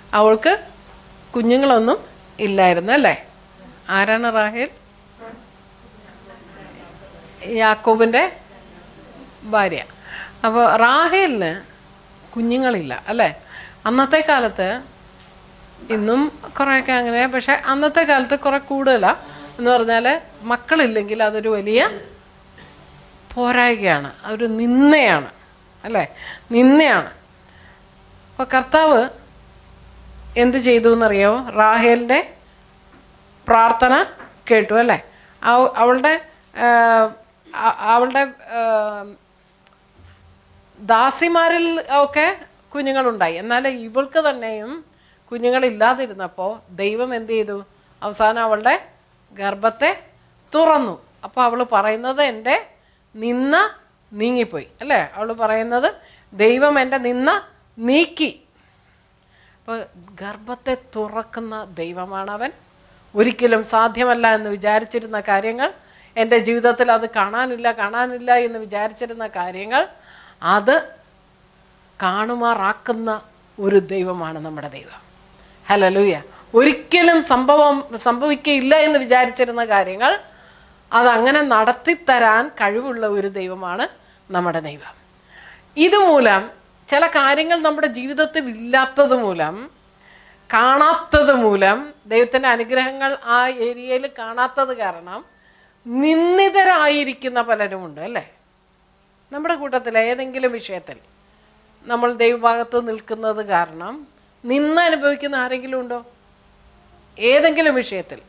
അവൾക്ക് കുഞ്ഞുങ്ങളൊന്നും ഇല്ലായിരുന്നു അല്ലേ ആരാണ് റാഹേൽ യാക്കോബിൻ്റെ ഭാര്യ അപ്പോൾ റാഹേലിന് കുഞ്ഞുങ്ങളില്ല അല്ലേ അന്നത്തെ കാലത്ത് ഇന്നും കുറേയൊക്കെ അങ്ങനെ പക്ഷെ അന്നത്തെ കാലത്ത് കുറെ കൂടുതലാണ് എന്ന് പറഞ്ഞാൽ മക്കളില്ലെങ്കിൽ അതൊരു വലിയ പോരായ്കയാണ് അതൊരു നിന്നയാണ് അല്ലേ നിന്നയാണ് അപ്പോൾ കർത്താവ് എന്ത് ചെയ്തു എന്നറിയോ റാഹേലിൻ്റെ പ്രാർത്ഥന കേട്ടു അല്ലേ അവ- അവളുടെ ആ, അ- അവളുടെ ആ, ദാസിമാരിൽ ഒക്കെ കുഞ്ഞുങ്ങളുണ്ടായി എന്നാൽ ഇവൾക്ക് തന്നെയും കുഞ്ഞുങ്ങളില്ലാതിരുന്നപ്പോൾ ദൈവം എന്ത് ചെയ്തു അവസാനം അവളുടെ ഗർഭത്തെ തുറന്നു അപ്പോൾ അവൾ പറയുന്നത് എൻ്റെ നിന്ന നീങ്ങിപ്പോയി അല്ലേ അവൾ പറയുന്നത് ദൈവം എൻ്റെ നിന്ന നീക്കി അപ്പോൾ ഗർഭത്തെ തുറക്കുന്ന ദൈവമാണ് അവൻ ഒരിക്കലും സാധ്യമല്ല എന്ന് വിചാരിച്ചിരുന്ന കാര്യങ്ങൾ എൻ്റെ ജീവിതത്തിൽ അത് കാണാനില്ല കാണാനില്ല എന്ന് വിചാരിച്ചിരുന്ന കാര്യങ്ങൾ അത് കാണുമാറാക്കുന്ന ഒരു ദൈവമാണ് നമ്മുടെ ദൈവം ഹലലൂയ ഒരിക്കലും സംഭവം സംഭവിക്കയില്ല എന്ന് വിചാരിച്ചിരുന്ന കാര്യങ്ങൾ അതങ്ങനെ നടത്തിത്തരാൻ കഴിവുള്ള ഒരു ദൈവമാണ് നമ്മുടെ ദൈവം ഇതുമൂലം ചില കാര്യങ്ങൾ നമ്മുടെ ജീവിതത്തിൽ ഇല്ലാത്തത് മൂലം കാണാത്തത് മൂലം ദൈവത്തിൻ്റെ അനുഗ്രഹങ്ങൾ ആ ഏരിയയിൽ കാണാത്തത് കാരണം നിന്ദിതരായിരിക്കുന്ന പലരുമുണ്ട് അല്ലേ നമ്മുടെ കൂട്ടത്തിൽ ഏതെങ്കിലും വിഷയത്തിൽ നമ്മൾ ദൈവഭാഗത്ത് നിൽക്കുന്നത് കാരണം നിന്ന് അനുഭവിക്കുന്ന ആരെങ്കിലും ഉണ്ടോ ഏതെങ്കിലും വിഷയത്തിൽ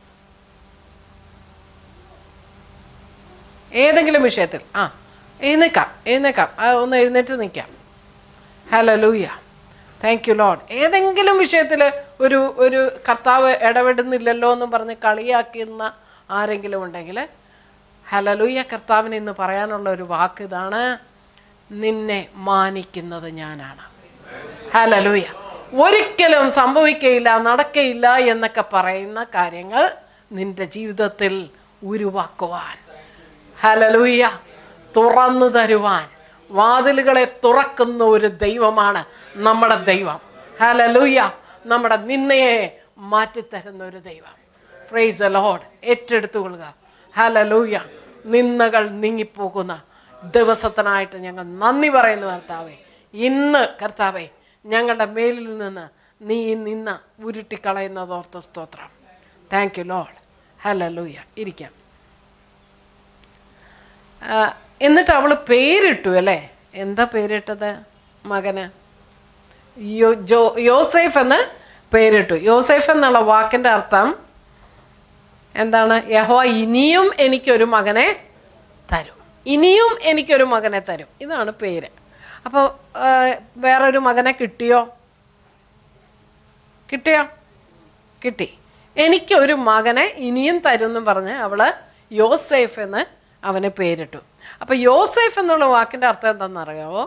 ഏതെങ്കിലും വിഷയത്തിൽ ആ എഴുന്നേക്കാം എഴുന്നേക്കാം ആ, ഒന്ന് എഴുന്നേറ്റ് നിൽക്കാം ഹലലൂയ താങ്ക് യു ലോഡ് ഏതെങ്കിലും വിഷയത്തിൽ ഒരു ഒരു കർത്താവ് ഇടപെടുന്നില്ലല്ലോ എന്ന് പറഞ്ഞ് കളിയാക്കുന്ന ആരെങ്കിലും ഉണ്ടെങ്കിൽ ഹലലൂയ കർത്താവിന് ഇന്ന് പറയാനുള്ള ഒരു വാക്ക് ഇതാണ് നിന്നെ മാനിക്കുന്നത് ഞാനാണ് ഹലലൂയ ഒരിക്കലും സംഭവിക്കയില്ല നടക്കയില്ല എന്നൊക്കെ പറയുന്ന കാര്യങ്ങൾ നിന്റെ ജീവിതത്തിൽ ഉരുവാക്കുവാൻ ഹലലൂയ തുറന്നു തരുവാൻ വാതിലുകളെ തുറക്കുന്ന ഒരു ദൈവമാണ് നമ്മുടെ ദൈവം ഹലലൂയ നമ്മുടെ നിന്നയെ മാറ്റിത്തരുന്ന ഒരു ദൈവം പ്രൈസ് ദ ലോഡ് ഏറ്റെടുത്തുകൊള്ളുക ഹലലൂയ നിന്നകൾ നീങ്ങിപ്പോകുന്ന ദിവസത്തിനായിട്ട് ഞങ്ങൾ നന്ദി പറയുന്നു കർത്താവെ ഇന്ന് കർത്താവെ ഞങ്ങളുടെ മേലിൽ നിന്ന് നീ ഈ നിന്ന ഉരുട്ടിക്കളയുന്നതോർത്ത സ്തോത്രം താങ്ക് യു ലോഡ് ഹലലൂയ ഇരിക്കാം ആ, എന്നിട്ട് അവൾ പേരിട്ടു അല്ലേ എന്താ പേരിട്ടത് മകന് യോ ജോ യോസേഫ് എന്ന് പേരിട്ടു യോസേഫ് എന്നുള്ള വാക്കിൻ്റെ അർത്ഥം എന്താണ് യഹോവ ഇനിയും എനിക്കൊരു മകനെ തരും ഇനിയും എനിക്കൊരു മകനെ തരും ഇതാണ് പേര് അപ്പോൾ വേറൊരു മകനെ കിട്ടിയോ കിട്ടിയോ കിട്ടി എനിക്കൊരു മകനെ ഇനിയും തരും എന്ന് പറഞ്ഞ് അവള് യോസേഫ് എന്ന് അവന് പേരിട്ടു അപ്പൊ യോസേഫ് എന്നുള്ള വാക്കിന്റെ അർത്ഥം എന്താണെന്നറിയാവോ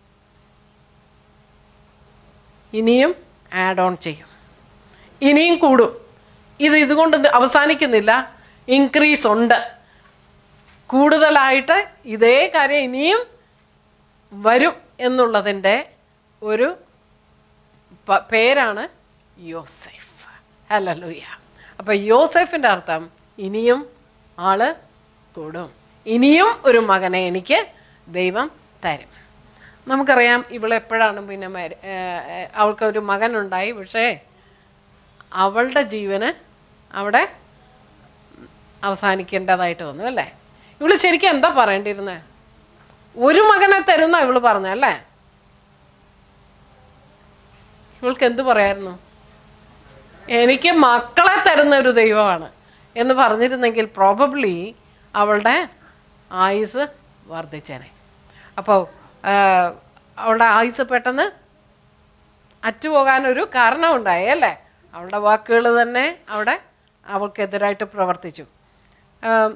ഇനിയും ആഡ് ഓൺ ചെയ്യും ഇനിയും കൂടും ഇത് ഇതുകൊണ്ട് ഇത് അവസാനിക്കുന്നില്ല ഇൻക്രീസ് ഉണ്ട് കൂടുതലായിട്ട് ഇതേ കാര്യം ഇനിയും വരും എന്നുള്ളതിൻ്റെ ഒരു പ- പേരാണ് യോസെഫ് ഹലലൂയ അപ്പം യോസെഫിൻ്റെ അർത്ഥം ഇനിയും ആള് കൂടും ഇനിയും ഒരു മകനെ എനിക്ക് ദൈവം തരും നമുക്കറിയാം ഇവളെപ്പോഴാണ് പിന്നെ മരി ഏർ, ഏർ, അവൾക്കൊരു മകനുണ്ടായി പക്ഷേ അവളുടെ ജീവന് അവിടെ അവസാനിക്കേണ്ടതായിട്ട് വന്നു അല്ലേ ഇവള് ശരിക്കും എന്താ പറയേണ്ടിയിരുന്നത് ഒരു മകനെ തരുന്ന ഇവള് പറഞ്ഞല്ലേ ഇവൾക്ക് എന്ത് പറയായിരുന്നു എനിക്ക് മക്കളെ തരുന്ന ഒരു ദൈവമാണ് എന്ന് പറഞ്ഞിരുന്നെങ്കിൽ പ്രോബബ്ലി അവളുടെ ആയുസ് വർദ്ധിച്ചേനെ അപ്പോൾ അവളുടെ ആയുസ് പെട്ടെന്ന് അറ്റുപോകാനൊരു കാരണമുണ്ടായി അല്ലേ അവളുടെ വാക്കുകൾ തന്നെ അവിടെ അവൾക്കെതിരായിട്ട് പ്രവർത്തിച്ചു ആം,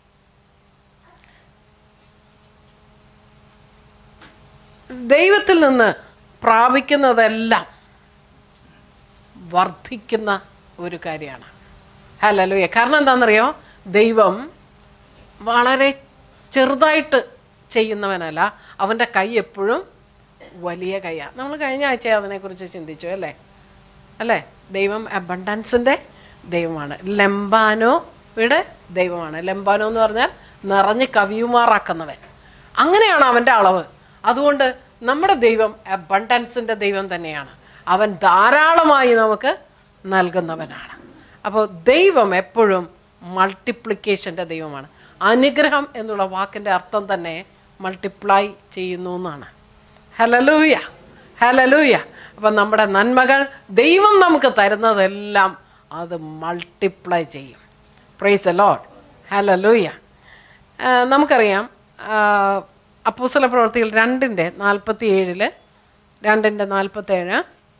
ദൈവത്തിൽ നിന്ന് പ്രാപിക്കുന്നതെല്ലാം വർദ്ധിക്കുന്ന ഒരു കാര്യമാണ് ഹലലുയ കാരണം എന്താണെന്നറിയോ ദൈവം വളരെ ചെറുതായിട്ട് ചെയ്യുന്നവനല്ല അവൻ്റെ കൈ എപ്പോഴും വലിയ കൈയാണ് നമ്മൾ കഴിഞ്ഞ ആഴ്ച അതിനെക്കുറിച്ച് ചിന്തിച്ചു അല്ലേ അല്ലേ ദൈവം അബണ്ടൻസിൻ്റെ ദൈവമാണ് ലെമ്പാനോയുടെ ദൈവമാണ് ലെമ്പാനോ എന്ന് പറഞ്ഞാൽ നിറഞ്ഞ് കവിയുമാറാക്കുന്നവൻ അങ്ങനെയാണ് അവൻ്റെ അളവ് അതുകൊണ്ട് നമ്മുടെ ദൈവം അബണ്ടൻസിൻ്റെ ദൈവം തന്നെയാണ് അവൻ ധാരാളമായി നമുക്ക് നൽകുന്നവനാണ് അപ്പോൾ ദൈവം എപ്പോഴും മൾട്ടിപ്ലിക്കേഷൻ്റെ ദൈവമാണ് അനുഗ്രഹം എന്നുള്ള വാക്കിൻ്റെ അർത്ഥം തന്നെ മൾട്ടിപ്ലൈ ചെയ്യുന്നു എന്നാണ് ഹലലൂയ ഹലലൂയ അപ്പം നമ്മുടെ നന്മകൾ ദൈവം നമുക്ക് തരുന്നതെല്ലാം അത് മൾട്ടിപ്ലൈ ചെയ്യും പ്രൈസ് ലോഡ് ഹലലൂയ നമുക്കറിയാം അപ്പൂസല പ്രവർത്തികൾ രണ്ടിൻ്റെ നാൽപ്പത്തി ഏഴില് രണ്ടിൻ്റെ നാൽപ്പത്തേഴ്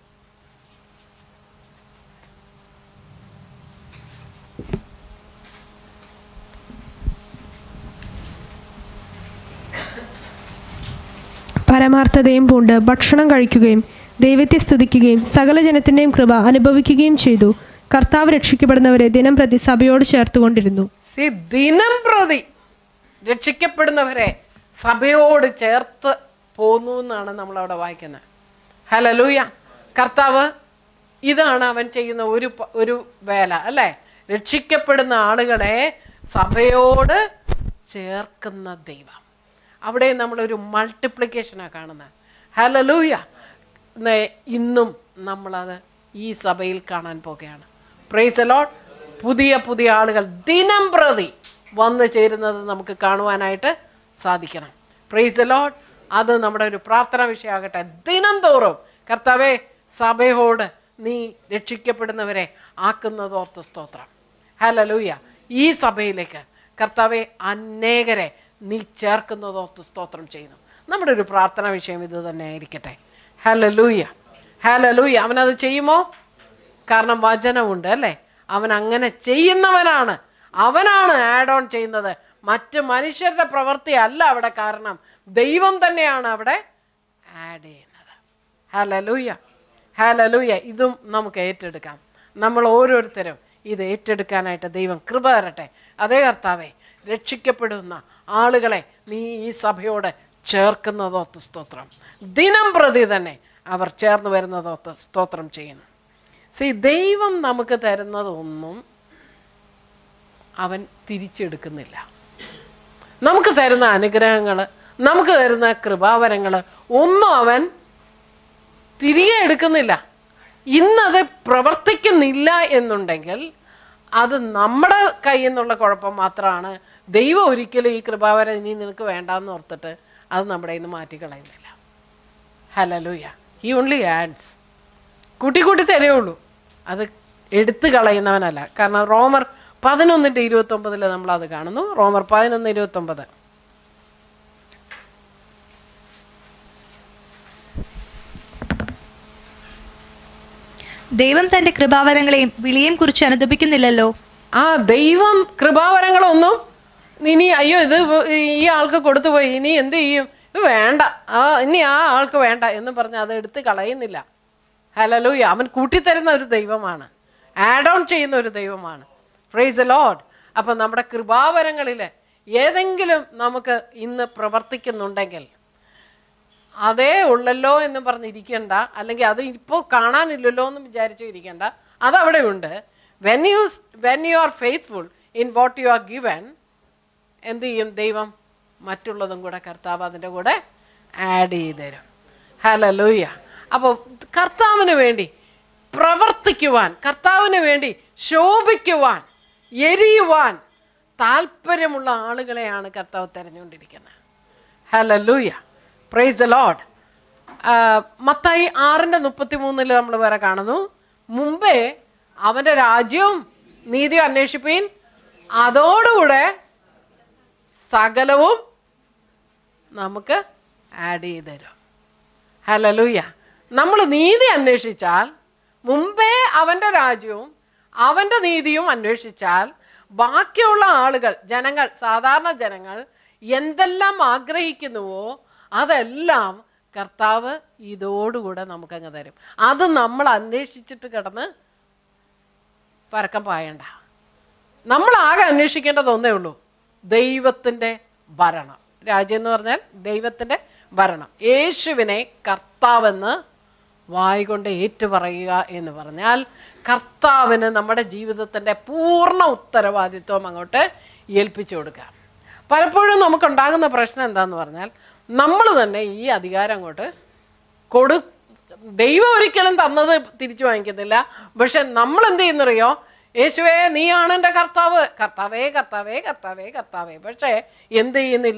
പരമാർത്ഥതയും പൂണ്ട് ഭക്ഷണം കഴിക്കുകയും ദൈവത്തെ സ്തുതിക്കുകയും സകല ജനത്തിൻ്റെയും കൃപ അനുഭവിക്കുകയും ചെയ്തു കർത്താവ് രക്ഷിക്കപ്പെടുന്നവരെ ദിനം പ്രതി സഭയോട് ചേർത്തുകൊണ്ടിരുന്നു സി ദിനം പ്രതി രക്ഷിക്കപ്പെടുന്നവരെ സഭയോട് ചേർത്ത് പോന്നു എന്നാണ് നമ്മൾ അവിടെ വായിക്കുന്നത് ഹലലൂയ കർത്താവ് ഇതാണ് അവൻ ചെയ്യുന്ന ഒരു പ- ഒരു വേല അല്ലേ രക്ഷിക്കപ്പെടുന്ന ആളുകളെ സഭയോട് ചേർക്കുന്ന ദൈവം അവിടെ നമ്മളൊരു മൾട്ടിപ്ലിക്കേഷനാണ് കാണുന്നത് ഹലലൂയ നെ- ഇന്നും നമ്മളത് ഈ സഭയിൽ കാണാൻ പോകുകയാണ് പ്രൈസ് അലോട്ട് പുതിയ പുതിയ ആളുകൾ ദിനം പ്രതി വന്നു ചേരുന്നത് നമുക്ക് കാണുവാനായിട്ട് സാധിക്കണം പ്രൈസ് അലോട്ട് അത് നമ്മുടെ ഒരു പ്രാർത്ഥന വിഷയമാകട്ടെ ദിനം തോറും കർത്താവെ സഭയോട് നീ രക്ഷിക്കപ്പെടുന്നവരെ ആക്കുന്നതോർത്ത് സ്തോത്രം ഹലലൂയ ഈ സഭയിലേക്ക് കർത്താവെ അനേകരെ നീ ചേർക്കുന്നതോർത്ത് സ്തോത്രം ചെയ്യുന്നു നമ്മുടെ ഒരു പ്രാർത്ഥന വിഷയം ഇത് തന്നെ ആയിരിക്കട്ടെ ഹലലൂയ ഹലലൂയ അവനത് ചെയ്യുമോ കാരണം വചനമുണ്ട് അല്ലേ അവൻ അങ്ങനെ ചെയ്യുന്നവനാണ് അവനാണ് ആഡ് ഓൺ ചെയ്യുന്നത് മറ്റ് മനുഷ്യരുടെ പ്രവൃത്തി അല്ല അവിടെ കാരണം ദൈവം തന്നെയാണ് അവിടെ ആഡ് ചെയ്യുന്നത് ഹലലൂയ ഹലലൂയ ഇതും നമുക്ക് ഏറ്റെടുക്കാം നമ്മൾ ഓരോരുത്തരും ഇത് ഏറ്റെടുക്കാനായിട്ട് ദൈവം കൃപ തരട്ടെ അതേ കർത്താവേ രക്ഷിക്കപ്പെടുന്ന ആളുകളെ നീ ഈ സഭയോട് ചേർക്കുന്നതോത്ത് സ്തോത്രം ദിനം പ്രതി തന്നെ അവർ ചേർന്ന് വരുന്നതോത്ത് സ്തോത്രം ചെയ്യുന്നു സി ദൈവം നമുക്ക് തരുന്നതൊന്നും അവൻ തിരിച്ചെടുക്കുന്നില്ല നമുക്ക് തരുന്ന അനുഗ്രഹങ്ങൾ നമുക്ക് തരുന്ന കൃപാവരങ്ങൾ ഒന്നും അവൻ തിരികെ എടുക്കുന്നില്ല ഇന്നത് പ്രവർത്തിക്കുന്നില്ല എന്നുണ്ടെങ്കിൽ അത് നമ്മുടെ കയ്യിൽ നിന്നുള്ള കുഴപ്പം മാത്രമാണ് ദൈവം ഒരിക്കലും ഈ കൃപാവരം ഇനി നിനക്ക് വേണ്ടാന്ന് ഓർത്തിട്ട് അത് നമ്മുടെ കയ്യിൽ നിന്ന് മാറ്റിക്കളയുന്നില്ല ഹലലൂയ ഹി ഓൺലി ആഡ്സ് കൂട്ടി കൂട്ടി തരുള്ളൂ അത് എടുത്തു കളയുന്നവനല്ല കാരണം റോമർ പതിനൊന്നിൻ്റെ ഇരുപത്തൊമ്പതിൽ നമ്മളത് കാണുന്നു റോമർ പതിനൊന്ന് ഇരുപത്തൊമ്പത് ദൈവം തന്റെ കൃപാവരങ്ങളെയും വിളിയെയും കുറിച്ച് അനുദപിക്കുന്നില്ലല്ലോ ആ ദൈവം കൃപാവരങ്ങളൊന്നും ഇനി അയ്യോ ഇത് ഈ ആൾക്ക് കൊടുത്തു പോയി ഇനി എന്ത് ചെയ്യും ഇത് വേണ്ട ആ ഇനി ആ ആൾക്ക് വേണ്ട എന്ന് പറഞ്ഞ് അത് എടുത്ത് കളയുന്നില്ല ഹലലൂയ അവൻ കൂട്ടിത്തരുന്ന ഒരു ദൈവമാണ് ആഡ് ഓൺ ചെയ്യുന്ന ഒരു ദൈവമാണ് പ്രൈസ് എ ലോഡ് അപ്പം നമ്മുടെ കൃപാവരങ്ങളിൽ ഏതെങ്കിലും നമുക്ക് ഇന്ന് പ്രവർത്തിക്കുന്നുണ്ടെങ്കിൽ അതേ ഉള്ളല്ലോ എന്ന് പറഞ്ഞിരിക്കണ്ട അല്ലെങ്കിൽ അത് ഇപ്പോൾ കാണാനില്ലല്ലോ എന്ന് വിചാരിച്ചു ഇരിക്കണ്ട അതവിടെ ഉണ്ട് when you when you are faithful in what you are given എന്ത് ചെയ്യും ദൈവം മറ്റുള്ളതും കൂടെ കർത്താവ് അതിൻ്റെ കൂടെ ആഡ് ചെയ്ത് തരും ഹലലൂയ അപ്പോൾ കർത്താവിന് വേണ്ടി പ്രവർത്തിക്കുവാൻ കർത്താവിന് വേണ്ടി ശോഭിക്കുവാൻ എരിയുവാൻ താല്പര്യമുള്ള ആളുകളെയാണ് കർത്താവ് തിരഞ്ഞുകൊണ്ടിരിക്കുന്നത് ഹലലൂയ പ്രൈസ് ദ ലോഡ് മത്തായി ആറിൻ്റെ മുപ്പത്തി മൂന്നിൽ നമ്മൾ വേറെ കാണുന്നു മുമ്പേ അവൻ്റെ രാജ്യവും നീതിയും അന്വേഷിപ്പീൻ അതോടുകൂടെ സകലവും നമുക്ക് ആഡ് ചെയ്ത് തരും ഹലലൂയ നമ്മൾ നീതി അന്വേഷിച്ചാൽ മുമ്പേ അവൻ്റെ രാജ്യവും അവൻ്റെ നീതിയും അന്വേഷിച്ചാൽ ബാക്കിയുള്ള ആളുകൾ ജനങ്ങൾ സാധാരണ ജനങ്ങൾ എന്തെല്ലാം ആഗ്രഹിക്കുന്നുവോ അതെല്ലാം കർത്താവ് ഇതോടുകൂടെ നമുക്കങ്ങ് തരും അത് നമ്മൾ അന്വേഷിച്ചിട്ട് കിടന്ന് പരക്കം പായണ്ട നമ്മൾ ആകെ അന്വേഷിക്കേണ്ടത് ഒന്നേ ഉള്ളൂ ദൈവത്തിൻ്റെ ഭരണം രാജ്യം എന്ന് പറഞ്ഞാൽ ദൈവത്തിൻ്റെ ഭരണം യേശുവിനെ കർത്താവെന്ന് വായി കൊണ്ട് ഏറ്റുപറയുക എന്ന് പറഞ്ഞാൽ കർത്താവിന് നമ്മുടെ ജീവിതത്തിൻ്റെ പൂർണ്ണ ഉത്തരവാദിത്വം അങ്ങോട്ട് ഏൽപ്പിച്ചു കൊടുക്കുക പലപ്പോഴും നമുക്കുണ്ടാകുന്ന പ്രശ്നം എന്താന്ന് പറഞ്ഞാൽ നമ്മൾ തന്നെ ഈ അധികാരം അങ്ങോട്ട് കൊടു ദൈവം ഒരിക്കലും തന്നത് തിരിച്ചു വാങ്ങിക്കത്തില്ല പക്ഷെ നമ്മൾ എന്ത് ചെയ്യുന്നറിയോ യേശുവേ നീയാണ് എൻ്റെ കർത്താവ് കർത്താവേ കർത്താവേ കർത്താവേ കർത്താവേ പക്ഷേ എന്ത് ചെയ്യുന്നില്ല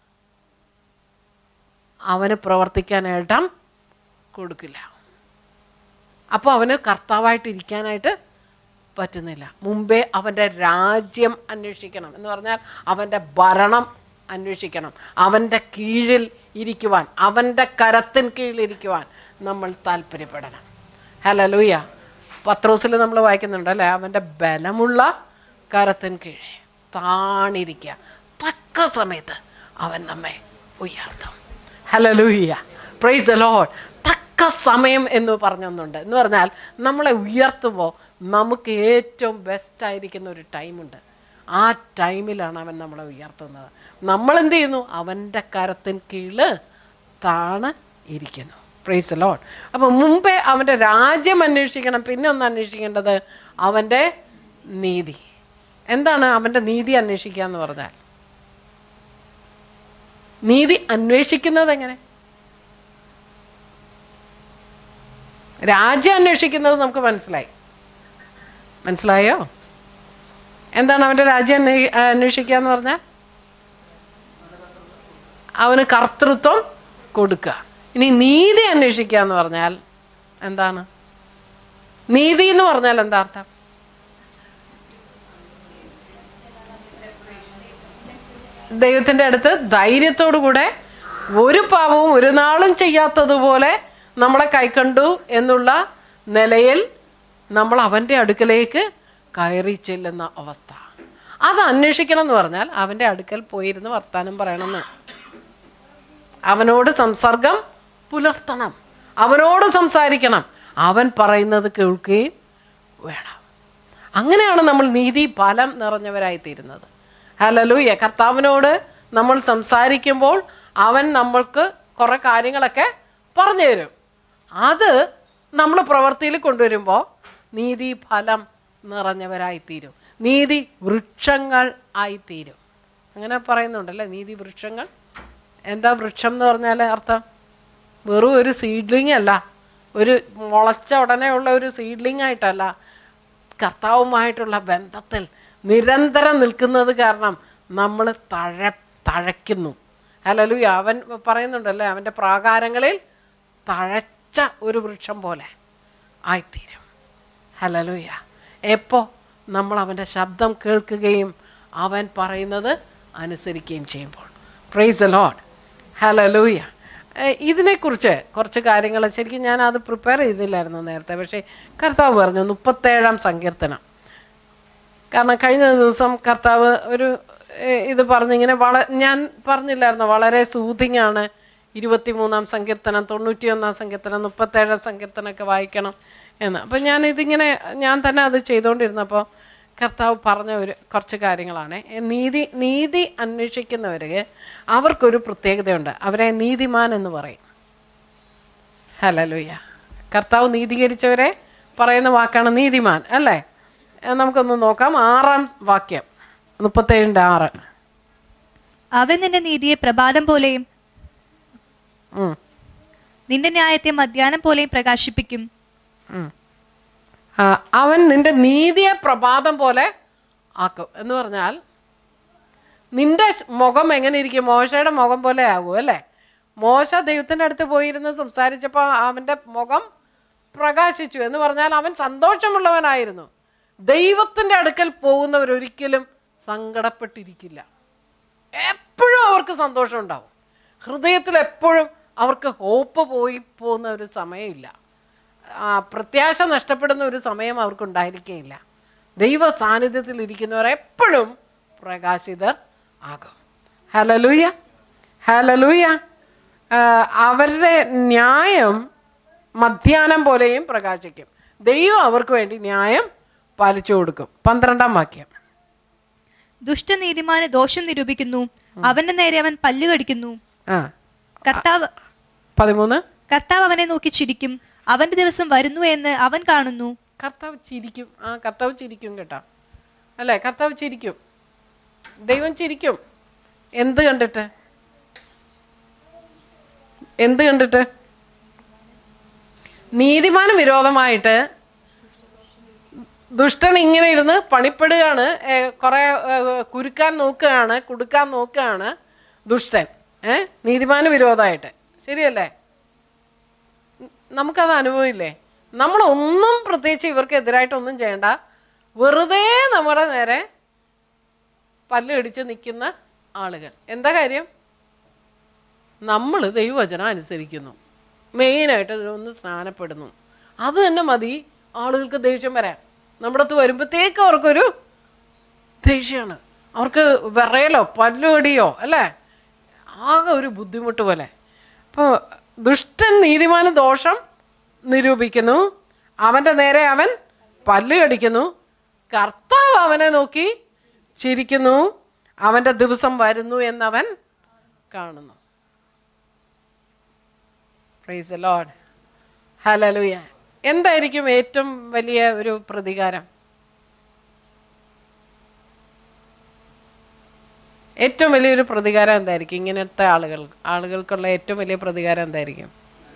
അവന് പ്രവർത്തിക്കാൻ ഇടം കൊടുക്കില്ല അപ്പോൾ അവന് കർത്താവായിട്ട് ഇരിക്കാനായിട്ട് പറ്റുന്നില്ല മുമ്പേ അവൻ്റെ രാജ്യം അന്വേഷിക്കണം എന്ന് പറഞ്ഞാൽ അവൻ്റെ ഭരണം അന്വേഷിക്കണം അവൻ്റെ കീഴിൽ ഇരിക്കുവാൻ അവൻ്റെ കരത്തിൻ കീഴിൽ ഇരിക്കുവാൻ നമ്മൾ താല്പര്യപ്പെടണം ഹലലൂയ പത്രോസിൽ നമ്മൾ വായിക്കുന്നുണ്ട് അല്ലേ അവൻ്റെ ബലമുള്ള കരത്തിൻ കീഴെ താണിരിക്കുക തക്ക സമയത്ത് അവൻ നമ്മെ ഉയർത്തും ഹലലൂയ പ്രൈസ് ദ ലോഡ് തക്ക സമയം എന്ന് പറഞ്ഞൊന്നുണ്ട് എന്ന് പറഞ്ഞാൽ നമ്മളെ ഉയർത്തുമ്പോൾ നമുക്ക് ഏറ്റവും ബെസ്റ്റ് ആയിരിക്കുന്ന ഒരു ടൈമുണ്ട് ആ ടൈമിലാണ് അവൻ നമ്മളെ ഉയർത്തുന്നത് നമ്മൾ എന്ത് ചെയ്യുന്നു അവൻ്റെ കരത്തിൻ കീഴിൽ താണ് ഇരിക്കുന്നു പ്രൈസ് ലോഡ് അപ്പോൾ മുമ്പേ അവൻ്റെ രാജ്യം അന്വേഷിക്കണം പിന്നെ ഒന്ന് അന്വേഷിക്കേണ്ടത് അവൻ്റെ നീതി എന്താണ് അവൻ്റെ നീതി അന്വേഷിക്കുക എന്ന് പറഞ്ഞാൽ നീതി അന്വേഷിക്കുന്നത് എങ്ങനെ രാജ്യം അന്വേഷിക്കുന്നത് നമുക്ക് മനസ്സിലായി മനസ്സിലായോ എന്താണ് അവൻ്റെ രാജ്യം അന്വേ- അന്വേഷിക്കുക എന്ന് പറഞ്ഞാൽ അവന് കർത്തൃത്വം കൊടുക്കുക ഇനി നീതി അന്വേഷിക്കുക എന്ന് പറഞ്ഞാൽ എന്താണ് നീതി എന്ന് പറഞ്ഞാൽ എന്താ അർത്ഥം ദൈവത്തിൻ്റെ അടുത്ത് ധൈര്യത്തോടു കൂടെ ഒരു പാപവും ഒരു നാളും ചെയ്യാത്തതുപോലെ നമ്മളെ കൈക്കണ്ടു എന്നുള്ള നിലയിൽ നമ്മൾ അവൻ്റെ അടുക്കലേക്ക് കയറി ചെല്ലുന്ന അവസ്ഥ അത് അന്വേഷിക്കണം എന്ന് പറഞ്ഞാൽ അവൻ്റെ അടുക്കൽ പോയിരുന്ന് വർത്താനം പറയണമെന്ന് അവനോട് സംസർഗം പുലർത്തണം അവനോട് സംസാരിക്കണം അവൻ പറയുന്നത് കേൾക്കുകയും വേണം അങ്ങനെയാണ് നമ്മൾ നീതി ഫലം നിറഞ്ഞവരായി തീരുന്നത് ഹലലൂയ കർത്താവിനോട് നമ്മൾ സംസാരിക്കുമ്പോൾ അവൻ നമ്മൾക്ക് കുറേ കാര്യങ്ങളൊക്കെ പറഞ്ഞു തരും അത് നമ്മൾ പ്രവൃത്തിയിൽ കൊണ്ടുവരുമ്പോൾ നീതി ഫലം നിറഞ്ഞവരായിത്തീരും നീതി വൃക്ഷങ്ങൾ ആയിത്തീരും അങ്ങനെ പറയുന്നുണ്ടല്ലേ നീതി വൃക്ഷങ്ങൾ എന്താ വൃക്ഷം എന്ന് പറഞ്ഞാൽ അർത്ഥം വെറും ഒരു സീഡ്ലിംഗ് അല്ല ഒരു മുളച്ച ഉടനെ ഉള്ള ഒരു സീഡ്ലിംഗ് ആയിട്ടല്ല കർത്താവുമായിട്ടുള്ള ബന്ധത്തിൽ നിരന്തരം നിൽക്കുന്നത് കാരണം നമ്മൾ തഴ തഴയ്ക്കുന്നു അല്ലല്ലോ അവൻ പറയുന്നുണ്ടല്ലേ അവൻ്റെ പ്രാകാരങ്ങളിൽ തഴച്ച ഒരു വൃക്ഷം പോലെ ആയിത്തീരും ഹലലൂയ എപ്പോൾ നമ്മൾ അവൻ്റെ ശബ്ദം കേൾക്കുകയും അവൻ പറയുന്നത് അനുസരിക്കുകയും ചെയ്യുമ്പോൾ പ്രൈസ് എ ലോഡ് ഹലലൂയ ഇതിനെക്കുറിച്ച് കുറച്ച് കാര്യങ്ങൾ ശരിക്കും ഞാൻ അത് പ്രിപ്പയർ ചെയ്തില്ലായിരുന്നു നേരത്തെ പക്ഷേ കർത്താവ് പറഞ്ഞു മുപ്പത്തേഴാം സങ്കീർത്തനം കാരണം കഴിഞ്ഞ ദിവസം കർത്താവ് ഒരു ഏഹ്, ഇത് പറഞ്ഞിങ്ങനെ വള ഞാൻ പറഞ്ഞില്ലായിരുന്നു വളരെ സൂതിങ് ആണ് ഇരുപത്തിമൂന്നാം സങ്കീർത്തനം തൊണ്ണൂറ്റിയൊന്നാം സങ്കീർത്തനം മുപ്പത്തേഴാം സങ്കീർത്തനമൊക്കെ വായിക്കണം എന്ന് അപ്പം ഞാൻ ഇതിങ്ങനെ ഞാൻ തന്നെ അത് ചെയ്തുകൊണ്ടിരുന്നപ്പോൾ കർത്താവ് പറഞ്ഞ ഒരു കുറച്ച് കാര്യങ്ങളാണ് ഏ, നീതി നീതി അന്വേഷിക്കുന്നവർക്ക് അവർക്കൊരു പ്രത്യേകതയുണ്ട് അവരെ നീതിമാൻ എന്ന് പറയും ഹലലുയ്യ കർത്താവ് നീതീകരിച്ചവരെ പറയുന്ന വാക്കാണ് നീതിമാൻ അല്ലേ ഏ, നമുക്കൊന്ന് നോക്കാം ആറാം വാക്യം മുപ്പത്തേഴിൻ്റെ ആറ് അവൻ നിന്റെ നീതിയെ പ്രഭാതം പോലെയും ഉം, നിന്റെ ന്യായത്തെ മധ്യാനം പോലെയും പ്രകാശിപ്പിക്കും ഉം. ആ, അവൻ നിന്റെ നീതിയെ പ്രഭാതം പോലെ ആക്കും എന്ന് പറഞ്ഞാൽ നിന്റെ മുഖം എങ്ങനെ ഇരിക്കും മോശയുടെ മുഖം പോലെ ആകും അല്ലേ മോശ ദൈവത്തിൻ്റെ അടുത്ത് പോയിരുന്ന് സംസാരിച്ചപ്പോൾ അവൻ്റെ മുഖം പ്രകാശിച്ചു എന്ന് പറഞ്ഞാൽ അവൻ സന്തോഷമുള്ളവനായിരുന്നു ദൈവത്തിൻ്റെ അടുക്കൽ പോകുന്നവരൊരിക്കലും സങ്കടപ്പെട്ടിരിക്കില്ല എപ്പോഴും അവർക്ക് സന്തോഷം ഉണ്ടാവും ഹൃദയത്തിൽ എപ്പോഴും അവർക്ക് ഹോപ്പ് പോയി പോകുന്ന ഒരു സമയമില്ല ആ, പ്രത്യാശ നഷ്ടപ്പെടുന്ന ഒരു സമയം അവർക്ക് ഉണ്ടായിരിക്കുകയില്ല ദൈവ സാന്നിധ്യത്തിൽ ഇരിക്കുന്നവർ എപ്പോഴും പ്രകാശിതർ ആകും ഹലലൂയ ഹലലൂയ ആ, അവരുടെ ന്യായം മധ്യാനം പോലെയും പ്രകാശിക്കും ദൈവം അവർക്ക് വേണ്ടി ന്യായം പാലിച്ചു കൊടുക്കും പന്ത്രണ്ടാം വാക്യം ദുഷ്ടനീതിമാന് ദോഷം നിരൂപിക്കുന്നു അവന്റെ നേരെ അവൻ പല്ലു കടിക്കുന്നു ആ കർത്താവ് പതിമൂന്ന് കർത്താവ് അവനെ നോക്കി ചിരിക്കും അവന്റെ ദിവസം വരുന്നു എന്ന് അവൻ കാണുന്നു കർത്താവ് ചിരിക്കും ആ കർത്താവ് ചിരിക്കും കേട്ടോ അല്ലേ കർത്താവ് ചിരിക്കും ദൈവം ചിരിക്കും എന്ത് കണ്ടിട്ട് എന്ത് കണ്ടിട്ട് നീതിമാന വിരോധമായിട്ട് ദുഷ്ടൻ ഇങ്ങനെ ഇരുന്ന് പണിപ്പെടുകയാണ് ഏ, കുറെ ഏ, കുരുക്കാൻ നോക്കുകയാണ് കുടുക്കാൻ നോക്കുകയാണ് ദുഷ്ടൻ ഏ നീതിമാന വിരോധമായിട്ട് ശരിയല്ലേ നമുക്കത് അനുഭവമില്ലേ നമ്മളൊന്നും പ്രത്യേകിച്ച് ഇവർക്ക് എതിരായിട്ടൊന്നും ചെയ്യണ്ട വെറുതെ നമ്മുടെ നേരെ പല്ല് ഇടിച്ച് നിൽക്കുന്ന ആളുകൾ എന്താ കാര്യം നമ്മൾ ദൈവവചനം അനുസരിക്കുന്നു മെയിനായിട്ട് ഇതിലൊന്ന് സ്നാനപ്പെടുന്നു അത് തന്നെ മതി ആളുകൾക്ക് ദേഷ്യം വരാൻ നമ്മുടെ അടുത്ത് വരുമ്പോഴത്തേക്ക് അവർക്കൊരു ദേഷ്യമാണ് അവർക്ക് വിറയലോ പല്ലുകടിയോ അല്ലേ ആകെ ഒരു ബുദ്ധിമുട്ട് പോലെ അപ്പോൾ ദുഷ്ടൻ നീതിമാന ദോഷം നിരൂപിക്കുന്നു അവൻ്റെ നേരെ അവൻ പല്ല് കടിക്കുന്നു കർത്താവ് അവനെ നോക്കി ചിരിക്കുന്നു അവൻ്റെ ദിവസം വരുന്നു എന്നവൻ കാണുന്നു പ്രൈസ് ലോഡ് ഹലലുയ എന്തായിരിക്കും ഏറ്റവും വലിയ ഒരു പ്രതികാരം ഏറ്റവും വലിയൊരു പ്രതികാരം എന്തായിരിക്കും ഇങ്ങനത്തെ ആളുകൾ ആളുകൾക്കുള്ള ഏറ്റവും വലിയ പ്രതികാരം എന്തായിരിക്കും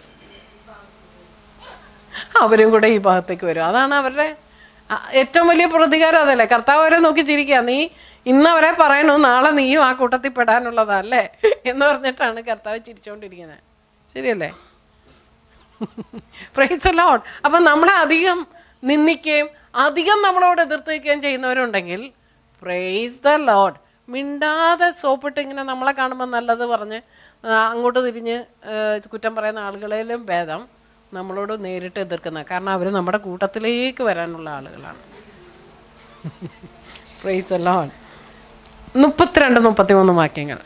അവരും കൂടെ ഈ ഭാഗത്തേക്ക് വരും അതാണ് അവരുടെ ആ, ഏറ്റവും വലിയ പ്രതികാരം അതല്ലേ കർത്താവ് അവരെ നോക്കി ചിരിക്കുക നീ ഇന്ന് അവരെ പറയണു നാളെ നീയും ആ കൂട്ടത്തിൽ പെടാനുള്ളതല്ലേ എന്ന് പറഞ്ഞിട്ടാണ് കർത്താവ് ചിരിച്ചുകൊണ്ടിരിക്കുന്നത് ശരിയല്ലേ പ്രൈസ് ലോഡ് അപ്പം നമ്മളെ അധികം നിന്ദിക്കുകയും അധികം നമ്മളോട് എതിർത്ത് വയ്ക്കുകയും ചെയ്യുന്നവരുണ്ടെങ്കിൽ പ്രൈസ് ദ ലോഡ് മിണ്ടാതെ സോപ്പിട്ട് ഇങ്ങനെ നമ്മളെ കാണുമ്പോൾ നല്ലത് പറഞ്ഞ് ആ, അങ്ങോട്ട് തിരിഞ്ഞ് ആ, കുറ്റം പറയുന്ന ആളുകളേലും ഭേദം നമ്മളോട് നേരിട്ട് എതിർക്കുന്ന കാരണം അവർ നമ്മുടെ കൂട്ടത്തിലേക്ക് വരാനുള്ള ആളുകളാണ് പ്രൈസ് ലോഡ് മുപ്പത്തിരണ്ട് മുപ്പത്തി മൂന്ന് വാക്യങ്ങൾ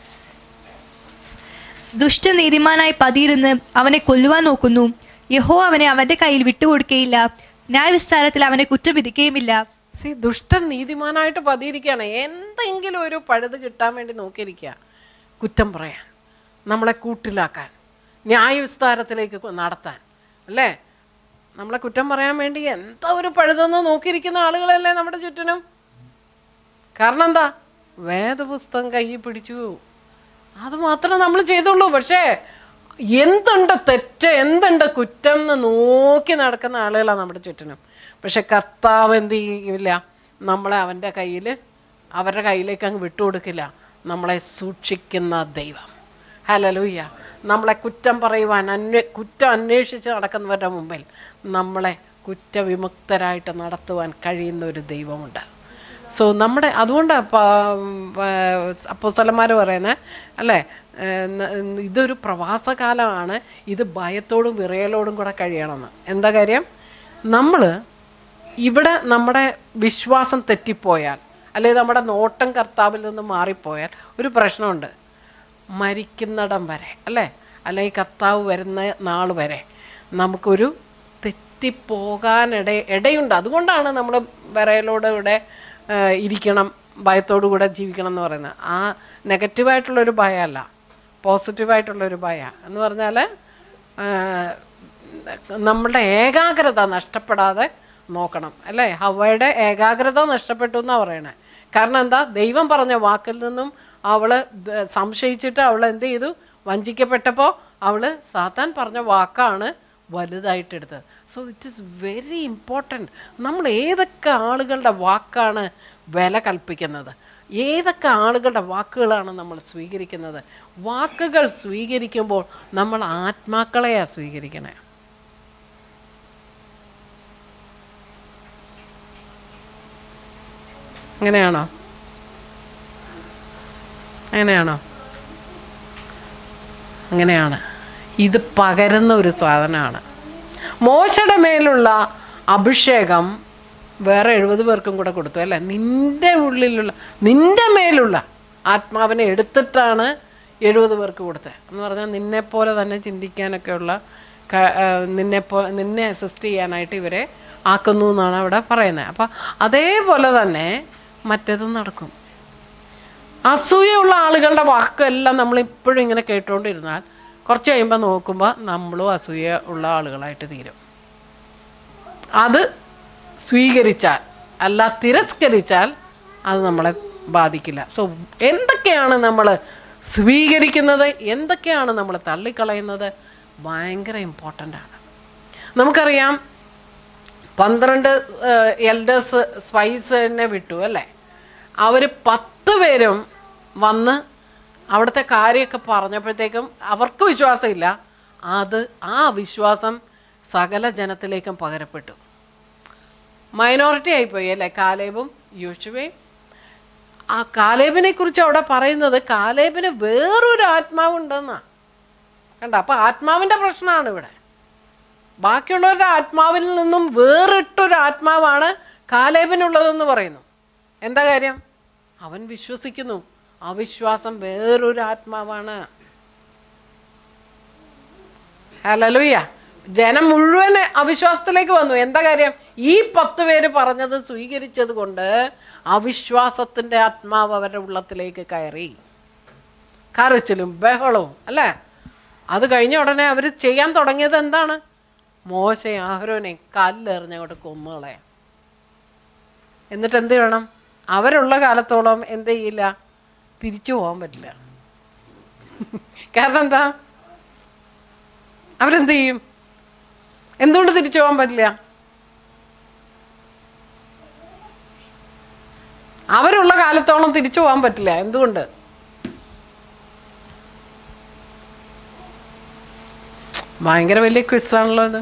ദുഷ്ട നീതിമാനായി പതിയിരുന്ന് അവനെ കൊല്ലുവാൻ നോക്കുന്നു യഹോ അവനെ അവന്റെ കയ്യിൽ വിട്ടുകൊടുക്കുകയില്ല ന്യായവിസ്താരത്തിൽ അവനെ കുറ്റം വിധിക്കുകയുമില്ല സി ദുഷ്ടൻ നീതിമാനായിട്ട് പതിയിരിക്കുകയാണ് എന്തെങ്കിലും ഒരു പഴുത് കിട്ടാൻ വേണ്ടി നോക്കിയിരിക്കുക കുറ്റം പറയാൻ നമ്മളെ കൂട്ടിലാക്കാൻ ന്യായവിസ്താരത്തിലേക്ക് കൊ- നടത്താൻ അല്ലേ നമ്മളെ കുറ്റം പറയാൻ വേണ്ടി എന്താ ഒരു പഴുതെന്ന് നോക്കിയിരിക്കുന്ന ആളുകളല്ലേ നമ്മുടെ ചുറ്റിനും കാരണം എന്താ വേദപുസ്തകം കയ്യിൽ പിടിച്ചു അത് മാത്രമേ നമ്മൾ ചെയ്തുള്ളൂ പക്ഷേ എന്തുണ്ട് തെറ്റ് എന്തുണ്ട് കുറ്റം എന്ന് നോക്കി നടക്കുന്ന ആളുകളാണ് നമ്മുടെ ചുറ്റിനും പക്ഷെ കർത്താവ് എന്ത് ചെയ്യില്ല നമ്മളെ അവൻ്റെ കയ്യിൽ അവരുടെ കയ്യിലേക്ക് അങ്ങ് വിട്ടുകൊടുക്കില്ല നമ്മളെ സൂക്ഷിക്കുന്ന ദൈവം ഹലലൂയ്യ നമ്മളെ കുറ്റം പറയുവാൻ അന്വേ കുറ്റം അന്വേഷിച്ച് നടക്കുന്നവരുടെ മുമ്പിൽ നമ്മളെ കുറ്റവിമുക്തരായിട്ട് നടത്തുവാൻ കഴിയുന്ന ഒരു ദൈവമുണ്ട് സോ നമ്മുടെ അതുകൊണ്ട് അപ്പോസ്തലന്മാർ പറയുന്നത് അല്ലേ ഏഹ് ന- ഇതൊരു പ്രവാസകാലമാണ് ഇത് ഭയത്തോടും വിറയലോടും കൂടെ കഴിയണമെന്ന് എന്താ കാര്യം നമ്മൾ ഇവിടെ നമ്മുടെ വിശ്വാസം തെറ്റിപ്പോയാൽ അല്ലെങ്കിൽ നമ്മുടെ നോട്ടം കർത്താവിൽ നിന്ന് മാറിപ്പോയാൽ ഒരു പ്രശ്നമുണ്ട് മരിക്കുന്നിടം വരെ അല്ലേ അല്ലെങ്കിൽ കർത്താവ് വരുന്ന നാൾ വരെ നമുക്കൊരു തെറ്റിപ്പോകാനിട ഇടയുണ്ട് അതുകൊണ്ടാണ് നമ്മൾ വിറയലോടെ ഇവിടെ ആ, ഇരിക്കണം ഭയത്തോടു കൂടെ ജീവിക്കണം എന്ന് പറയുന്നത് ആ നെഗറ്റീവായിട്ടുള്ളൊരു ഭയമല്ല പോസിറ്റീവായിട്ടുള്ളൊരു ഭയ എന്ന് പറഞ്ഞാൽ നമ്മളുടെ ഏകാഗ്രത നഷ്ടപ്പെടാതെ നോക്കണം അല്ലേ ഹവയുടെ ഏകാഗ്രത നഷ്ടപ്പെട്ടു എന്നാണ് പറയണേ കാരണം എന്താ ദൈവം പറഞ്ഞ വാക്കിൽ നിന്നും അവള് ദ- സംശയിച്ചിട്ട് അവൾ എന്ത് ചെയ്തു വഞ്ചിക്കപ്പെട്ടപ്പോൾ അവള് സാത്താൻ പറഞ്ഞ വാക്കാണ് വലുതായിട്ടെടുത്തത് so it is very important നമ്മൾ ഏതൊക്കെ ആളുകളുടെ വാക്കാണ് വില കൽപ്പിക്കുന്നത് ഏതൊക്കെ ആളുകളുടെ വാക്കുകളാണ് നമ്മൾ സ്വീകരിക്കുന്നത് വാക്കുകൾ സ്വീകരിക്കുമ്പോൾ നമ്മൾ ആത്മാക്കളെയാണ് സ്വീകരിക്കണേ അങ്ങനെയാണോ അങ്ങനെയാണോ അങ്ങനെയാണ് ഇത് പകരുന്ന ഒരു സാധനമാണ് മോശയുടെ മേലുള്ള അഭിഷേകം വേറെ എഴുപത് പേർക്കും കൂടെ കൊടുത്തു അല്ലേ നിന്റെ ഉള്ളിലുള്ള നിന്റെ മേലുള്ള ആത്മാവിനെ എടുത്തിട്ടാണ് എഴുപത് പേർക്ക് കൊടുത്തത് എന്ന് പറഞ്ഞാൽ നിന്നെപ്പോലെ തന്നെ ചിന്തിക്കാനൊക്കെയുള്ള ക- ആ, നിന്നെപ്പോ നിന്നെ അസിസ്റ്റ് ചെയ്യാനായിട്ട് ഇവരെ ആക്കുന്നു എന്നാണ് അവിടെ പറയുന്നത് അപ്പം അതേപോലെ തന്നെ മറ്റേതും നടക്കും അസൂയുള്ള ആളുകളുടെ വാക്കെല്ലാം നമ്മൾ ഇപ്പോഴും ഇങ്ങനെ കേട്ടുകൊണ്ടിരുന്നാൽ കുറച്ച് കഴിയുമ്പോൾ നോക്കുമ്പോൾ നമ്മളും അസൂയ ഉള്ള ആളുകളായിട്ട് തീരും അത് സ്വീകരിച്ചാൽ അല്ല തിരസ്കരിച്ചാൽ അത് നമ്മളെ ബാധിക്കില്ല സോ എന്തൊക്കെയാണ് നമ്മൾ സ്വീകരിക്കുന്നത് എന്തൊക്കെയാണ് നമ്മൾ തള്ളിക്കളയുന്നത് ഭയങ്കര ഇമ്പോർട്ടൻ്റ് ആണ് നമുക്കറിയാം പന്ത്രണ്ട് എൽഡേഴ്സ് സ്പൈസിനെ വിട്ടു അല്ലേ അവർ പത്ത് പേരും വന്ന് അവിടുത്തെ കാര്യമൊക്കെ പറഞ്ഞപ്പോഴത്തേക്കും അവർക്ക് വിശ്വാസമില്ല അത് ആ വിശ്വാസം സകല ജനത്തിലേക്കും പകരപ്പെട്ടു മൈനോറിറ്റി ആയിപ്പോയി അല്ലേ കാലേബും യോശുവയും ആ കാലേബിനെ കുറിച്ച് അവിടെ പറയുന്നത് കാലേബിന് വേറൊരു ആത്മാവുണ്ടെന്നാ കണ്ട അപ്പൊ ആത്മാവിന്റെ പ്രശ്നമാണ് ഇവിടെ ബാക്കിയുള്ളവരുടെ ആത്മാവിൽ നിന്നും വേറിട്ടൊരു ആത്മാവാണ് കാലേബിനുള്ളതെന്ന് പറയുന്നു എന്താ കാര്യം അവൻ വിശ്വസിക്കുന്നു അവിശ്വാസം വേറൊരു ആത്മാവാണ് ഹലലുയ്യ ജനം മുഴുവൻ അവിശ്വാസത്തിലേക്ക് വന്നു എന്താ കാര്യം ഈ പത്ത് പേര് പറഞ്ഞത് സ്വീകരിച്ചത് കൊണ്ട് അവിശ്വാസത്തിന്റെ ആത്മാവ് അവരുടെ ഉള്ളത്തിലേക്ക് കയറി കരച്ചിലും ബഹളവും അല്ലേ അത് കഴിഞ്ഞ ഉടനെ അവർ ചെയ്യാൻ തുടങ്ങിയത് എന്താണ് മോശ ആഹ്രോനെ കല്ലെറിഞ്ഞങ്ങോട്ട് കൊന്നുകളെ എന്നിട്ട് എന്ത് വേണം അവരുള്ള കാലത്തോളം എന്ത് ചെയ്യില്ല തിരിച്ചു പോകാൻ പറ്റില്ല കാരണം എന്താ അവരെന്ത് ചെയ്യും എന്തുകൊണ്ട് തിരിച്ചു പോകാൻ പറ്റില്ല അവരുള്ള കാലത്തോളം തിരിച്ചു പോകാൻ പറ്റില്ല എന്തുകൊണ്ട് ഭയങ്കര വലിയ ക്വിസാണല്ലോ ഇത്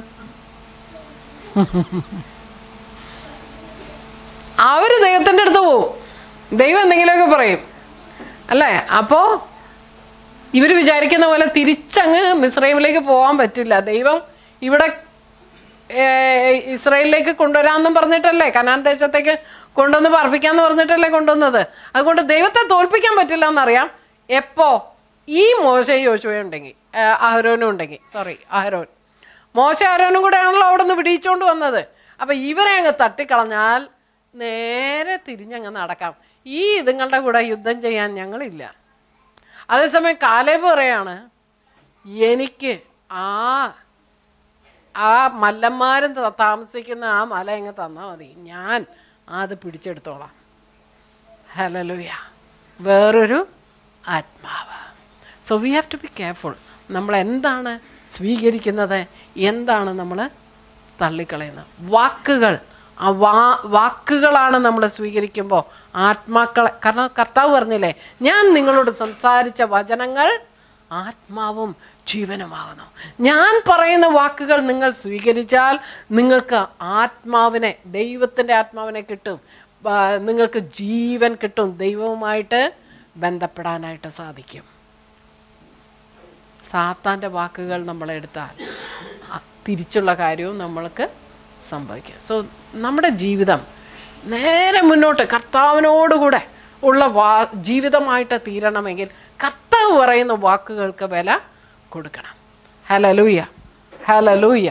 അവര് ദൈവത്തിന്റെ അടുത്ത് പോവും ദൈവം എന്തെങ്കിലുമൊക്കെ പറയും അല്ലേ അപ്പോ ഇവര് വിചാരിക്കുന്ന പോലെ തിരിച്ചങ്ങ് മിസ്രൈമിലേക്ക് പോകാൻ പറ്റില്ല ദൈവം ഇവിടെ ഏർ, ഇസ്രായേലിലേക്ക് കൊണ്ടുവരാമെന്നും പറഞ്ഞിട്ടല്ലേ കനാൻ ദേശത്തേക്ക് കൊണ്ടുവന്ന് പറപ്പിക്കാന്ന് പറഞ്ഞിട്ടല്ലേ കൊണ്ടുവന്നത് അതുകൊണ്ട് ദൈവത്തെ തോൽപ്പിക്കാൻ പറ്റില്ല എന്നറിയാം എപ്പോ ഈ മോശ യോശുവ ഉണ്ടെങ്കിൽ അഹരോനും ഉണ്ടെങ്കിൽ സോറി അഹരോൻ മോശ അഹരോനും കൂടെ ആണല്ലോ അവിടെ നിന്ന് പിടിയിച്ചോണ്ട് വന്നത് അപ്പൊ ഇവരെ അങ്ങ് തട്ടിക്കളഞ്ഞാൽ നേരെ തിരിഞ്ഞങ്ങ് നടക്കാം ഈ ഇതുങ്ങളുടെ കൂടെ യുദ്ധം ചെയ്യാൻ ഞങ്ങളില്ല അതേസമയം കാലേബ് പറയാണ് എനിക്ക് ആ ആ മല്ലന്മാരും ത- താമസിക്കുന്ന ആ മല അങ്ങ് തന്നാൽ മതി ഞാൻ അത് പിടിച്ചെടുത്തോളാം ഹലലുയ വേറൊരു ആത്മാവ് so we have to be careful നമ്മൾ എന്താണ് സ്വീകരിക്കുന്നത് എന്താണ് നമ്മൾ തള്ളിക്കളയുന്നത് വാക്കുകൾ ആ വാ വാക്കുകളാണ് നമ്മൾ സ്വീകരിക്കുമ്പോൾ ആത്മാക്കളെ കാരണം കർത്താവ് പറഞ്ഞില്ലേ ഞാൻ നിങ്ങളോട് സംസാരിച്ച വചനങ്ങൾ ആത്മാവും ജീവനുമാകുന്നു ഞാൻ പറയുന്ന വാക്കുകൾ നിങ്ങൾ സ്വീകരിച്ചാൽ നിങ്ങൾക്ക് ആത്മാവിനെ ദൈവത്തിൻ്റെ ആത്മാവിനെ കിട്ടും ആ, നിങ്ങൾക്ക് ജീവൻ കിട്ടും ദൈവവുമായിട്ട് ബന്ധപ്പെടാനായിട്ട് സാധിക്കും സാത്താൻ്റെ വാക്കുകൾ നമ്മളെടുത്താൽ ആ തിരിച്ചുള്ള കാര്യവും നമ്മൾക്ക് സംഭവിക്കും സോ നമ്മുടെ ജീവിതം നേരെ മുന്നോട്ട് കർത്താവിനോടുകൂടെ ഉള്ള വാ ജീവിതമായിട്ട് തീരണമെങ്കിൽ കർത്താവ് പറയുന്ന വാക്കുകൾക്ക് വില കൊടുക്കണം ഹലലൂയ ഹലലൂയ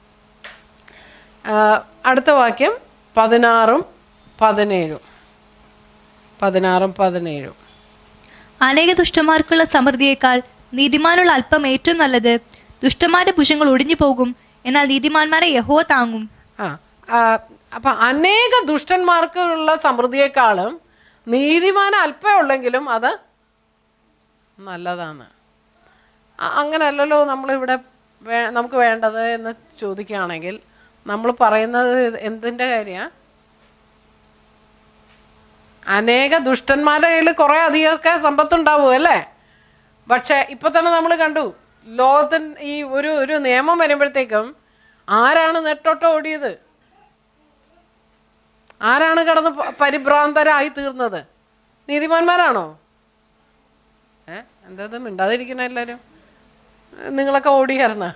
അടുത്ത വാക്യം പതിനാറും പതിനേഴും പതിനാറും പതിനേഴും അനേക ദുഷ്ടന്മാർക്കുള്ള സമൃദ്ധിയേക്കാൾ നീതിമാനുള്ള അല്പം ഏറ്റവും നല്ലത് ദുഷ്ടന്മാരുടെ ഭുജങ്ങൾ ഒടിഞ്ഞു പോകും എന്നാൽ നീതിമാന്മാരെ യഹോ താങ്ങും ആ ആ, അപ്പൊ അനേക ദുഷ്ടന്മാർക്കുള്ള സമൃദ്ധിയെക്കാളും നീതിമാൻ അല്പേ ഉള്ളെങ്കിലും അത് നല്ലതാണ് അ- അങ്ങനല്ലല്ലോ നമ്മളിവിടെ വേ നമുക്ക് വേണ്ടത് എന്ന് ചോദിക്കുകയാണെങ്കിൽ നമ്മൾ പറയുന്നത് എന്തിൻ്റെ കാര്യമാണ് അനേക ദുഷ്ടന്മാരുടെ കയ്യിൽ കുറേ അധികമൊക്കെ സമ്പത്തുണ്ടാവും അല്ലേ പക്ഷേ ഇപ്പൊ തന്നെ നമ്മൾ കണ്ടു ലോകത്തിന് ഈ ഒരു ഒരു നിയമം വരുമ്പോഴത്തേക്കും ആരാണ് നെട്ടോട്ടം ഓടിയത് ആരാണ് കടന്ന് പ- പരിഭ്രാന്തരായി തീർന്നത് നീതിമാന്മാരാണോ ഏ എന്താ മിണ്ടാതിരിക്കണ എല്ലാവരും നിങ്ങളൊക്കെ ഓടിയായിരുന്ന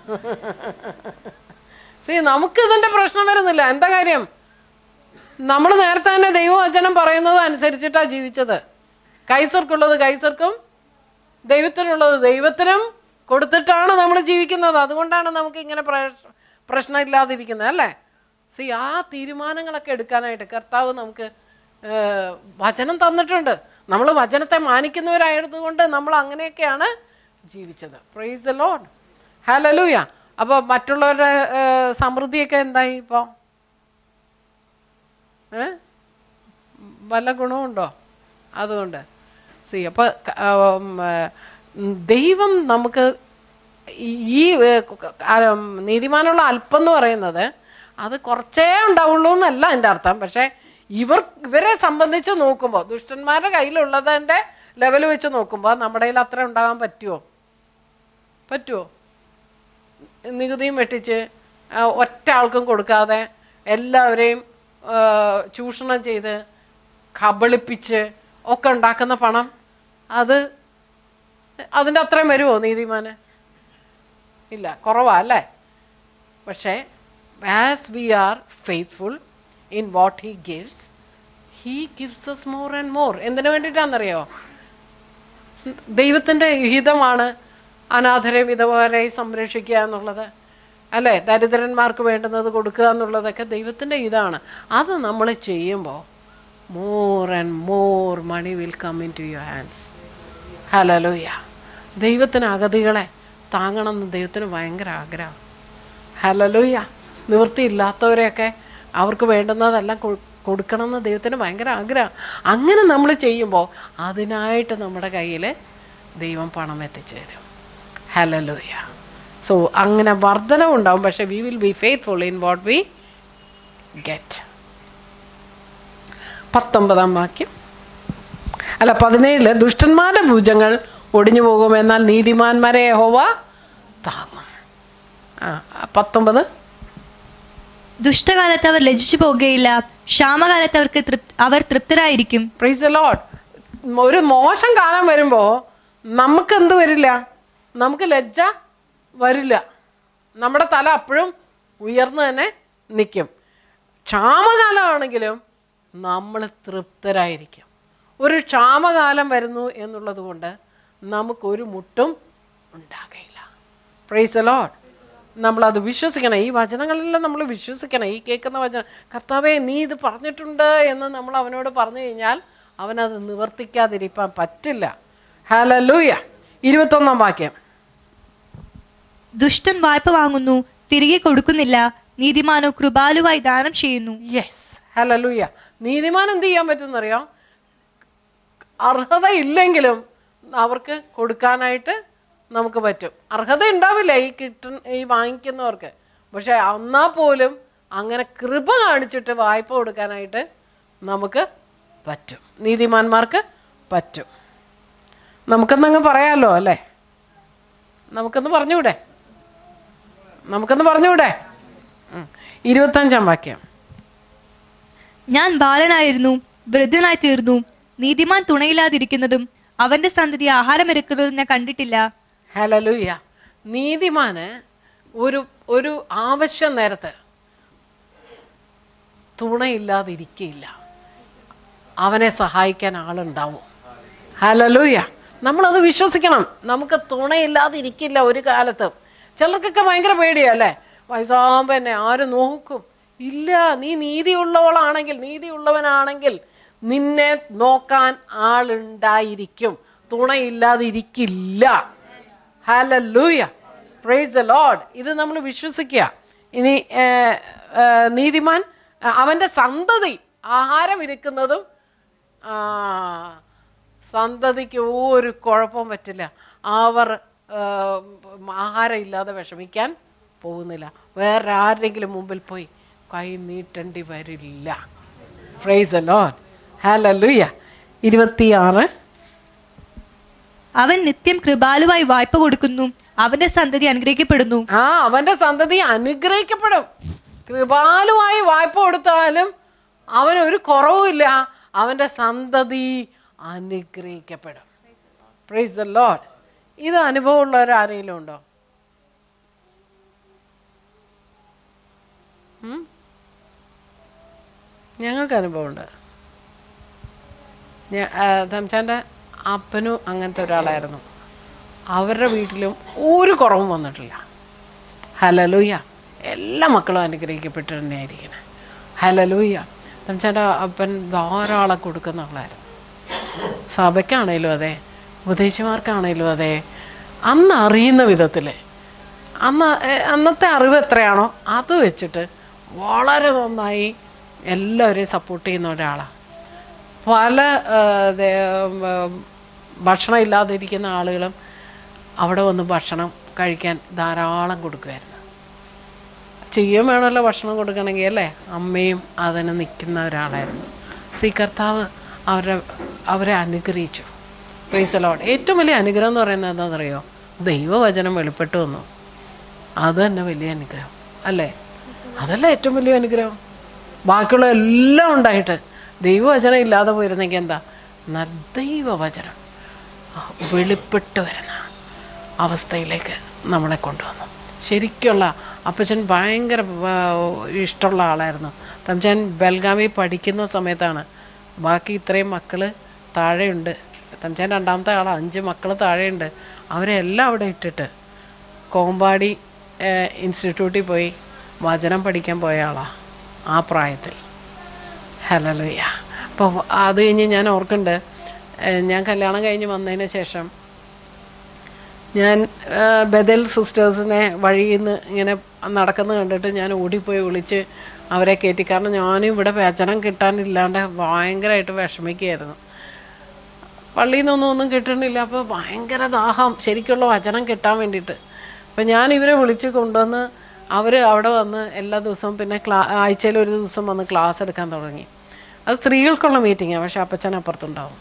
സി നമുക്ക് ഇതിന്റെ പ്രശ്നം വരുന്നില്ല എന്താ കാര്യം നമ്മൾ നേരത്തെ തന്നെ ദൈവവചനം പറയുന്നത് അനുസരിച്ചിട്ടാണ് ജീവിച്ചത് കൈസർക്കുള്ളത് കൈസർക്കും ദൈവത്തിനുള്ളത് ദൈവത്തിനും കൊടുത്തിട്ടാണ് നമ്മൾ ജീവിക്കുന്നത് അതുകൊണ്ടാണ് നമുക്ക് ഇങ്ങനെ പ്രശ്- പ്രശ്നമില്ലാതിരിക്കുന്നത് അല്ലേ സി ആ തീരുമാനങ്ങളൊക്കെ എടുക്കാനായിട്ട് കർത്താവ് നമുക്ക് ഏഹ്, വചനം തന്നിട്ടുണ്ട് നമ്മൾ വചനത്തെ മാനിക്കുന്നവരായതുകൊണ്ട് നമ്മൾ അങ്ങനെയൊക്കെയാണ് ജീവിച്ചത് പ്രൈസ് ദ ലോഡ് ഹലലൂയ അപ്പോൾ മറ്റുള്ളവരുടെ ഏ, സമൃദ്ധിയൊക്കെ എന്തായി ഇപ്പോൾ ഏ വല്ല ഗുണമുണ്ടോ അതുകൊണ്ട് സി അപ്പോൾ ദൈവം നമുക്ക് ഈ- ഈ ഏ, ക- ആ, ഉം, നീതിമാനുള്ള അല്പം എന്ന് പറയുന്നത് അത് കുറച്ചേ ഉണ്ടാവുള്ളൂ എന്നല്ല എൻ്റെ അർത്ഥം പക്ഷേ ഇവർ ഇവരെ സംബന്ധിച്ച് നോക്കുമ്പോൾ ദുഷ്ടന്മാരുടെ കയ്യിലുള്ളതിൻ്റെ ലെവൽ വെച്ച് നോക്കുമ്പോൾ നമ്മുടെ കയ്യിൽ അത്ര ഉണ്ടാകാൻ പറ്റുമോ പറ്റുമോ നികുതിയും വെട്ടിച്ച് ആ, ഒറ്റ ആൾക്കും കൊടുക്കാതെ എല്ലാവരെയും ആ, ചൂഷണം ചെയ്ത് കബളിപ്പിച്ച് ഒക്കെ ഉണ്ടാക്കുന്ന പണം അത് അതിൻ്റെ അത്രയും വരുമോ നീതിമാന് ഇല്ല കുറവാ അല്ലേ പക്ഷേ as we are faithful in what he gives he gives us more and more എന്തിനു വേണ്ടിയിട്ടാണെന്നറിയോ ദൈവത്തിൻ്റെ ഹിതമാണ് അനാഥരെ വിധവരെയും സംരക്ഷിക്കുക എന്നുള്ളത് അല്ലേ ദരിദ്രന്മാർക്ക് വേണ്ടുന്നത് കൊടുക്കുക എന്നുള്ളതൊക്കെ ദൈവത്തിൻ്റെ ഇതാണ് അത് നമ്മൾ ചെയ്യുമ്പോൾ more and more money will come in to your hands ഹലലോയ ദൈവത്തിന് അഗതികളെ താങ്ങണമെന്ന് ദൈവത്തിന് ഭയങ്കര ആഗ്രഹം ഹലലോയ നിവൃത്തിയില്ലാത്തവരെയൊക്കെ അവർക്ക് വേണ്ടുന്നതെല്ലാം കൊ- കൊടുക്കണമെന്ന് ദൈവത്തിന് ഭയങ്കര ആഗ്രഹം അങ്ങനെ നമ്മൾ ചെയ്യുമ്പോൾ അതിനായിട്ട് നമ്മുടെ കയ്യിൽ ദൈവം പണം എത്തിച്ചു തരും ഹലലോയ സോ അങ്ങനെ വർധനവുണ്ടാവും പക്ഷേ we will be faithful in what we get പത്തൊമ്പതാം വാക്യം അല്ല പതിനേഴില് ദുഷ്ടന്മാരുടെ ഭുജങ്ങൾ ഒടിഞ്ഞു പോകും എന്നാൽ നീതിമാന്മാരെ യഹോവ താങ്ങും ആ പത്തൊമ്പത് ദുഷ്ടകാലത്ത് അവർ ലജ്ജിച്ചു പോകുകയില്ല ക്ഷാമകാലത്ത് അവർക്ക് തൃപ് അവർ തൃപ്തരായിരിക്കും പ്രൈസ് ദ ലോഡ് ഒരു മോശം കാലം വരുമ്പോൾ നമുക്ക് എന്ത് വരില്ല നമുക്ക് ലജ്ജ വരില്ല നമ്മുടെ തല അപ്പോഴും ഉയർന്നു തന്നെ നിൽക്കും ക്ഷാമകാലമാണെങ്കിലും നമ്മൾ തൃപ്തരായിരിക്കും ഒരു ക്ഷാമകാലം വരുന്നു എന്നുള്ളത് കൊണ്ട് നമുക്കൊരു മുട്ടും ഉണ്ടാകയില്ല പ്രൈസ് ലോഡ് നമ്മളത് വിശ്വസിക്കണം ഈ വചനങ്ങളെല്ലാം നമ്മൾ വിശ്വസിക്കണം ഈ കേൾക്കുന്ന വചനം കർത്താവേ നീ ഇത് പറഞ്ഞിട്ടുണ്ട് എന്ന് നമ്മൾ അവനോട് പറഞ്ഞു കഴിഞ്ഞാൽ അവനത് നിവർത്തിക്കാതിരിക്കാൻ പറ്റില്ല ഹലലൂയ ഇരുപത്തൊന്നാം വാക്യം ദുഷ്ടൻ വായ്പ വാങ്ങുന്നു തിരികെ കൊടുക്കുന്നില്ല നീതിമാനോ കൃപാലുവായി ദാനം ചെയ്യുന്നു യെസ് ഹലലൂയ നീതിമാൻ എന്ത് ചെയ്യാൻ പറ്റുമെന്നറിയോ അർഹത ഇല്ലെങ്കിലും അവർക്ക് കൊടുക്കാനായിട്ട് നമുക്ക് പറ്റും അർഹത ഉണ്ടാവില്ല ഈ കിട്ട ഈ വാങ്ങിക്കുന്നവർക്ക് പക്ഷെ എന്നാൽ പോലും അങ്ങനെ കൃപ കാണിച്ചിട്ട് വായ്പ കൊടുക്കാനായിട്ട് നമുക്ക് പറ്റും നീതിമാന്മാർക്ക് പറ്റും നമുക്കെന്നങ്ങ് പറയാമല്ലോ അല്ലേ നമുക്കൊന്ന് പറഞ്ഞുകൂടെ നമുക്കൊന്ന് പറഞ്ഞുകൂടെ ഉം. ഇരുപത്തഞ്ചാം വാക്യം ഞാൻ ബാലനായിരുന്നു വൃദ്ധനായി തീർന്നു നീതിമാൻ തുണയില്ലാതിരിക്കുന്നതും അവന്റെ സന്തതി ആഹാരമെടുക്കുന്നതും ഞാൻ കണ്ടിട്ടില്ല ഹലലൂയ നീതിമാന് ഒരു ഒരു ആവശ്യ നേരത്ത് തുണയില്ലാതിരിക്കയില്ല അവനെ സഹായിക്കാൻ ആളുണ്ടാവും ഹലലൂയ നമ്മളത് വിശ്വസിക്കണം നമുക്ക് തുണയില്ലാതിരിക്കില്ല ഒരു കാലത്തും ചിലർക്കൊക്കെ ഭയങ്കര പേടിയല്ലേ വയസ്സാകുമ്പോൾ എന്നെ ആര് നോക്കും ഇല്ല നീ നീതിയുള്ളവളാണെങ്കിൽ നീതിയുള്ളവനാണെങ്കിൽ നിന്നെ നോക്കാൻ ആളുണ്ടായിരിക്കും തുണയില്ലാതിരിക്കില്ല ഹലലൂയ പ്രൈസ് ദ ലോഡ് ഇത് നമ്മൾ വിശ്വസിക്കുക ഇനി ഏർ, ഏർ, നീതിമാൻ അഹ് അവൻ്റെ സന്തതി ആഹാരം ഇരിക്കുന്നതും ആ, സന്തതിക്ക് ഒരു കുഴപ്പവും പറ്റില്ല അവർ ഏർ, ആഹാരം ഇല്ലാതെ വിഷമിക്കാൻ പോകുന്നില്ല വേറെ ആരുടെങ്കിലും മുമ്പിൽ പോയി കൈ നീട്ടേണ്ടി വരില്ല പ്രൈസ് ദ ലോഡ് ഹലലൂയ ഇരുപത്തിയാറ് അവൻ നിത്യം കൃപാലുവായി വായ്പ കൊടുക്കുന്നു അവന്റെ സന്തതി അനുഗ്രഹിക്കപ്പെടുന്നു ആ അവന്റെ സന്തതി അനുഗ്രഹിക്കപ്പെടും കൃപാലുമായി വായ്പ കൊടുത്താലും അവന് ഒരു കുറവുമില്ല അവന്റെ സന്തതി അനുഗ്രഹിക്കപ്പെടും പ്രൈസ് ദ ലോഡ് ഇത് അനുഭവമുള്ളവർ ആരെങ്കിലും ഉണ്ടോ ഉം? ഞങ്ങൾക്ക് അനുഭവമുണ്ട് തംചാൻ്റെ അപ്പനും അങ്ങനത്തെ ഒരാളായിരുന്നു അവരുടെ വീട്ടിലും ഒരു കുറവും വന്നിട്ടില്ല ഹലലൂയ എല്ലാ മക്കളും അനുഗ്രഹിക്കപ്പെട്ട് തന്നെയായിരിക്കണം ഹലലൂയ തംചാൻ്റെ അപ്പൻ ധാരാളം കൊടുക്കുന്ന ആളായിരുന്നു സഭയ്ക്കാണേലും അതെ ഉപദേശിമാർക്കാണേലും അതെ അന്ന് അറിയുന്ന വിധത്തിൽ അന്ന് ഏ, അന്നത്തെ അറിവ് എത്രയാണോ അത് വെച്ചിട്ട് വളരെ നന്നായി എല്ലാവരെയും സപ്പോർട്ട് ചെയ്യുന്ന ഒരാളാണ് പല ആ, ദേ, ഉം, ഭക്ഷണം ഇല്ലാതിരിക്കുന്ന ആളുകളും അവിടെ വന്ന് ഭക്ഷണം കഴിക്കാൻ ധാരാളം കൊടുക്കുമായിരുന്നു ചെയ്യും വേണമല്ലോ ഭക്ഷണം കൊടുക്കണമെങ്കിൽ അല്ലേ അമ്മയും അതിന് നിൽക്കുന്ന ഒരാളായിരുന്നു സി കർത്താവ് അവരെ അവരെ അനുഗ്രഹിച്ചു പ്രീസലോട് ഏറ്റവും വലിയ അനുഗ്രഹം എന്ന് പറയുന്നത് എന്താണെന്നറിയോ ദൈവവചനം വെളിപ്പെട്ടു വന്നു അത് തന്നെ വലിയ അനുഗ്രഹം അല്ലേ അതല്ല ഏറ്റവും വലിയ അനുഗ്രഹം ബാക്കിയുള്ള എല്ലാം ഉണ്ടായിട്ട് ദൈവവചനം ഇല്ലാതെ പോയിരുന്നെങ്കിൽ എന്താ എന്നാൽ ദൈവവചനം വെളിപ്പെട്ട് വരുന്ന അവസ്ഥയിലേക്ക് നമ്മളെ കൊണ്ടുവന്നു ശരിക്കുള്ള അപ്പച്ചൻ ഭയങ്കര ആ, ഇഷ്ടമുള്ള ആളായിരുന്നു തമ്പച്ചൻ ബൽഗാമി പഠിക്കുന്ന സമയത്താണ് ബാക്കി ഇത്രയും മക്കൾ താഴെയുണ്ട് തമ്പച്ചൻ രണ്ടാമത്തെ ആളാണ് അഞ്ച് മക്കൾ താഴെയുണ്ട് അവരെ എല്ലാം അവിടെ ഇട്ടിട്ട് കോമ്പാടി ഏഹ്, ഇൻസ്റ്റിറ്റ്യൂട്ടിൽ പോയി വചനം പഠിക്കാൻ പോയ ആളാണ് ആ പ്രായത്തിൽ ഹലലുയ്യ അപ്പോൾ അത് കഴിഞ്ഞ് ഞാൻ ഓർക്കുന്നുണ്ട് ഏഹ്, ഞാൻ കല്യാണം കഴിഞ്ഞ് വന്നതിന് ശേഷം ഞാൻ ആ, ബദൽ സിസ്റ്റേഴ്സിനെ വഴിയിൽ നിന്ന് ഇങ്ങനെ നടക്കുന്നത് കണ്ടിട്ട് ഞാൻ ഓടിപ്പോയി വിളിച്ച് അവരെ കയറ്റി കാരണം ഞാനും ഇവിടെ വചനം കിട്ടാനില്ലാണ്ട് ഭയങ്കരമായിട്ട് വിഷമിക്കുകയായിരുന്നു പള്ളിയിൽ നിന്നൊന്നും ഒന്നും കിട്ടണില്ല അപ്പോൾ ഭയങ്കര ദാഹം ശരിക്കുള്ള വചനം കിട്ടാൻ വേണ്ടിയിട്ട് അപ്പം ഞാൻ ഇവരെ വിളിച്ച് കൊണ്ടുവന്ന് അവർ അവിടെ വന്ന് എല്ലാ ദിവസവും പിന്നെ ക്ലാ ആഴ്ചയിൽ ഒരു ദിവസം വന്ന് ക്ലാസ് എടുക്കാൻ തുടങ്ങി അത് സ്ത്രീകൾക്കുള്ള മീറ്റിങ്ങാണ് പക്ഷേ അപ്പച്ചൻ അപ്പുറത്തുണ്ടാവും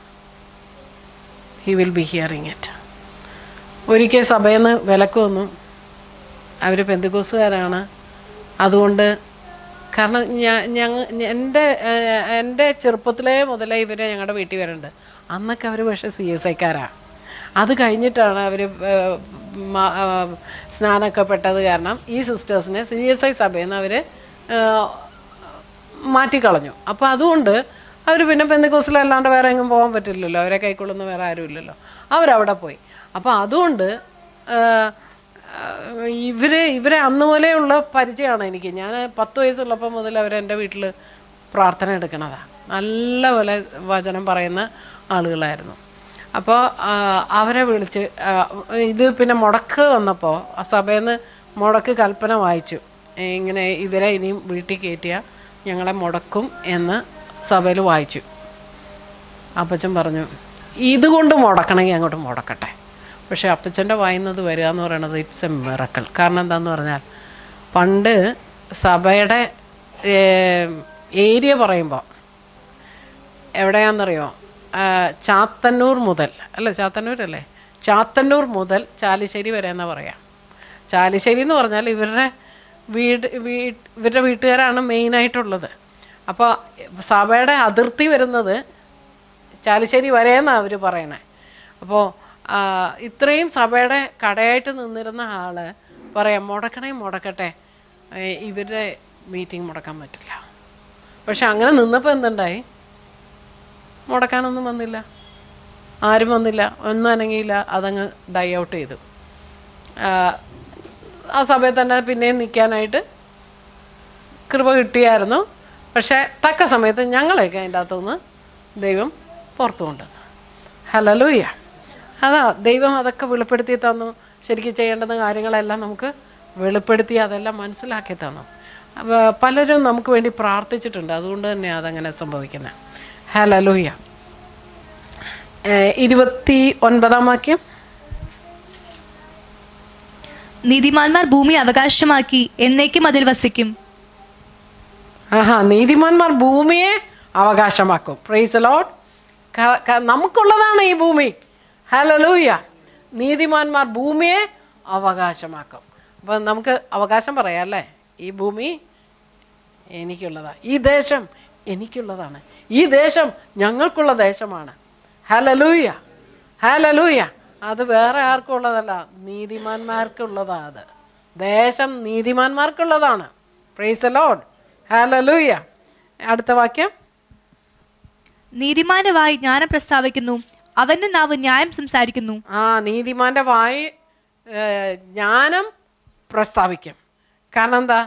he will be hearing it ഒരിക്കൽ സഭയിൽ നിന്ന് വിലക്ക് വന്നു അവർ പെന്തുകോസുകാരാണ് അതുകൊണ്ട് കാരണം ഞാൻ ഞങ്ങൾ എൻ്റെ ഏഹ്, എൻ്റെ ചെറുപ്പത്തിലേ മുതലേ ഇവരെ ഞങ്ങളുടെ വീട്ടിൽ വരുന്നുണ്ട് അന്നൊക്കെ അവർ പക്ഷേ സി എസ് ഐക്കാരാണ് അത് കഴിഞ്ഞിട്ടാണ് അവർ സ്നാനമൊക്കെ പെട്ടത് കാരണം ഈ സിസ്റ്റേഴ്സിനെ സി എസ് ഐ സഭയിൽ നിന്ന് അവർ മാറ്റിക്കളഞ്ഞു അപ്പോൾ അതുകൊണ്ട് അവർ പിന്നെ പെന്തക്കോസിലല്ലാണ്ട് വേറെ എങ്ങും പോകാൻ പറ്റില്ലല്ലോ അവരെ കൈക്കൊള്ളുന്ന വേറെ ആരും ഇല്ലല്ലോ അവരവിടെ പോയി അപ്പോൾ അതുകൊണ്ട് ആഹ്, ആഹ്, ഇവര് ഇവരെ അന്ന് മുതലേയുള്ള പരിചയമാണ് എനിക്ക് ഞാൻ പത്ത് വയസ്സുള്ളപ്പോൾ മുതൽ അവരെൻ്റെ വീട്ടിൽ പ്രാർത്ഥന എടുക്കണതാണ് നല്ല പോലെ വചനം പറയുന്ന ആളുകളായിരുന്നു അപ്പോൾ അവരെ വിളിച്ച് ആ, ഇത് പിന്നെ മുടക്ക് വന്നപ്പോൾ ആ സഭയിൽ നിന്ന് മുടക്ക് കൽപ്പന വായിച്ചു ഇങ്ങനെ ഇവരെ ഇനിയും വീട്ടിൽ കയറ്റിയ ഞങ്ങളെ മുടക്കും എന്ന് സഭയിൽ വായിച്ചു അപ്പച്ചൻ പറഞ്ഞു ഇതുകൊണ്ട് മുടക്കണമെങ്കിൽ അങ്ങോട്ട് മുടക്കട്ടെ പക്ഷേ അപ്പച്ചൻ്റെ വായുന്നത് വരിക എന്ന് പറയുന്നത് ഇറ്റ്സ് എ മിറക്കൾ കാരണം എന്താന്ന് പറഞ്ഞാൽ പണ്ട് സഭയുടെ ഏരിയ പറയുമ്പോൾ എവിടെയാണെന്നറിയോ ആ, ചാത്തന്നൂർ മുതൽ അല്ല ചാത്തന്നൂരല്ലേ ചാത്തന്നൂർ മുതൽ ചാലിശ്ശേരി വരെ എന്നാ പറയാം ചാലിശ്ശേരി എന്ന് പറഞ്ഞാൽ ഇവരുടെ വീട് വീ ഇവരുടെ വീട്ടുകാരാണ് മെയിനായിട്ടുള്ളത് അപ്പോൾ സഭയുടെ അതിർത്തി വരുന്നത് ചാലിശ്ശേരി വരെയെന്നാണ് അവർ പറയണേ അപ്പോൾ ഇത്രയും സഭയുടെ കടയായിട്ട് നിന്നിരുന്ന ആള് പറയാം മുടക്കണേ മുടക്കട്ടെ ഏ, ഇവരുടെ മീറ്റിംഗ് മുടക്കാൻ പറ്റില്ല പക്ഷെ അങ്ങനെ നിന്നപ്പോൾ എന്തുണ്ടായി മുടക്കാനൊന്നും വന്നില്ല ആരും വന്നില്ല ഒന്നും അനങ്ങിയില്ല അതങ്ങ് ഡൈ ഔട്ട് ചെയ്തു ആ, ആ സമയത്ത് തന്നെ പിന്നെയും നിൽക്കാനായിട്ട് കൃപ കിട്ടിയായിരുന്നു പക്ഷേ തക്ക സമയത്ത് ഞങ്ങളെയൊക്കെ അതിൻ്റെ അകത്തുനിന്ന് ദൈവം പുറത്തു കൊണ്ടുവന്നു ഹലലൂയ അതാ ദൈവം അതൊക്കെ വെളിപ്പെടുത്തി തന്നു ശരിക്കും ചെയ്യേണ്ടുന്ന കാര്യങ്ങളെല്ലാം നമുക്ക് വെളിപ്പെടുത്തി അതെല്ലാം മനസ്സിലാക്കി തന്നു അപ്പോൾ പലരും നമുക്ക് വേണ്ടി പ്രാർത്ഥിച്ചിട്ടുണ്ട് അതുകൊണ്ട് തന്നെയാണ് അതങ്ങനെ സംഭവിക്കുന്നത് ഹലലൂയ ഇരുപത്തി ഒൻപതാം വാക്യം നീതിമാന്മാർ ഭൂമി അവകാശമാക്കി എന്നേക്കും അതിൽ വസിക്കും ആഹാ നീതിമാന്മാർ ഭൂമിയെ അവകാശമാക്കും പ്രൈസ് ലോഡ് നമുക്കുള്ളതാണ് ഈ ഭൂമി ഹലലൂയ നീതിമാന്മാർ ഭൂമിയെ അവകാശമാക്കും അപ്പം നമുക്ക് അവകാശം പറയാം അല്ലേ ഈ ഭൂമി എനിക്കുള്ളതാണ് ഈ ദേശം എനിക്കുള്ളതാണ് ഈ ദേശം ഞങ്ങൾക്കുള്ള ദേശമാണ് ഹലലൂയ ഹലലൂയ അത് വേറെ ആർക്കും ഉള്ളതല്ല നീതിമാന്മാർക്കുള്ളതാണ് അത് ദേശം നീതിമാന്മാർക്കുള്ളതാണ് പ്രൈസ് ലോഡ് ഹലലൂയ അടുത്ത വാക്യം നീതിമാന്റെ വായി ജ്ഞാനം പ്രസ്താവിക്കുന്നു അവന്റെ നാവ് ന്യായം സംസാരിക്കുന്നു ആ നീതിമാന്റെ വായി ഏ, ജ്ഞാനം പ്രസ്താവിക്കും കാരണം എന്താ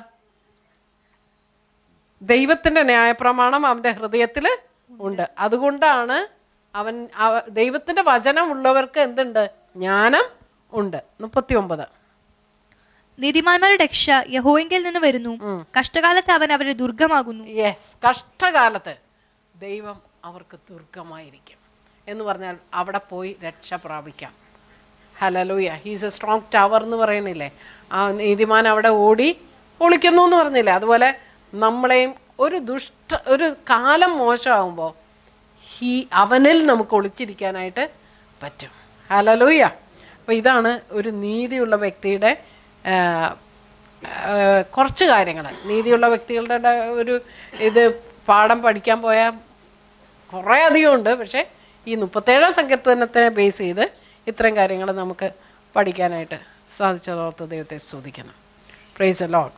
ദൈവത്തിന്റെ ന്യായപ്രമാണം അവന്റെ ഹൃദയത്തിൽ ഉണ്ട് അതുകൊണ്ടാണ് അവൻ അവ- ദൈവത്തിന്റെ വചനം ഉള്ളവർക്ക് എന്തുണ്ട് ജ്ഞാനം ഉണ്ട് മുപ്പത്തി ഒമ്പത് നീതിമാന്മാരുടെ രക്ഷ യഹോയെങ്കിൽ നിന്ന് വരുന്നു കഷ്ടകാലത്ത് അവൻ അവരെ ദുർഗമാകുന്നു യെസ് കഷ്ടകാലത്ത് ദൈവം അവർക്ക് ദുർഗമായിരിക്കും എന്ന് പറഞ്ഞാൽ അവിടെ പോയി രക്ഷ പ്രാപിക്കാം ഹലലൂയ ഹീസ് എ സ്ട്രോങ് ടവർ എന്ന് പറയുന്നില്ലേ ആ നീതിമാൻ അവിടെ ഓടി ഒളിക്കുന്നു എന്ന് പറഞ്ഞില്ലേ അതുപോലെ നമ്മളെയും ഒരു ദുഷ്ട ഒരു കാലം മോശമാകുമ്പോൾ ഹീ അവനിൽ നമുക്ക് ഒളിച്ചിരിക്കാനായിട്ട് പറ്റും ഹലലൂയ അപ്പോൾ ഇതാണ് ഒരു നീതിയുള്ള വ്യക്തിയുടെ ആ, ആ, കുറച്ച് കാര്യങ്ങൾ നീതിയുള്ള വ്യക്തികളുടെ ഡ- ഒരു ഇത് പാഠം പഠിക്കാൻ പോയാൽ കുറേ അധികം ഉണ്ട് പക്ഷേ ഈ മുപ്പത്തേഴാം സങ്കീർത്തനത്തിനെ ബേസ് ചെയ്ത് ഇത്രയും കാര്യങ്ങൾ നമുക്ക് പഠിക്കാനായിട്ട് സാധിച്ചതോർത്ത് ദൈവത്തെ സ്തുതിക്കണം പ്രൈസ് ലോൺ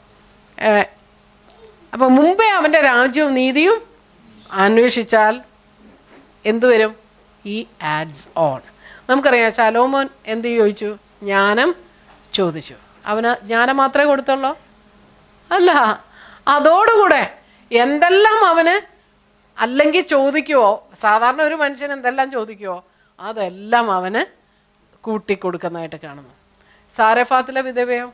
അപ്പം മുമ്പേ അവൻ്റെ രാജ്യവും നീതിയും അന്വേഷിച്ചാൽ എന്തു വരും ഈ ആഡ്സ് ഓൺ നമുക്കറിയാം ശലോമോൻ എന്ത് ചോദിച്ചു ജ്ഞാനം ചോദിച്ചു അവന് ജ്ഞാനം മാത്രമേ കൊടുത്തുള്ളൂ അല്ല അതോടുകൂടെ എന്തെല്ലാം അവന് അല്ലെങ്കിൽ ചോദിക്കുവോ സാധാരണ ഒരു മനുഷ്യൻ എന്തെല്ലാം ചോദിക്കുവോ അതെല്ലാം അവന് കൂട്ടിക്കൊടുക്കുന്നതായിട്ട് കാണുന്നു സാരഫാത്തിലെ വിധവയോ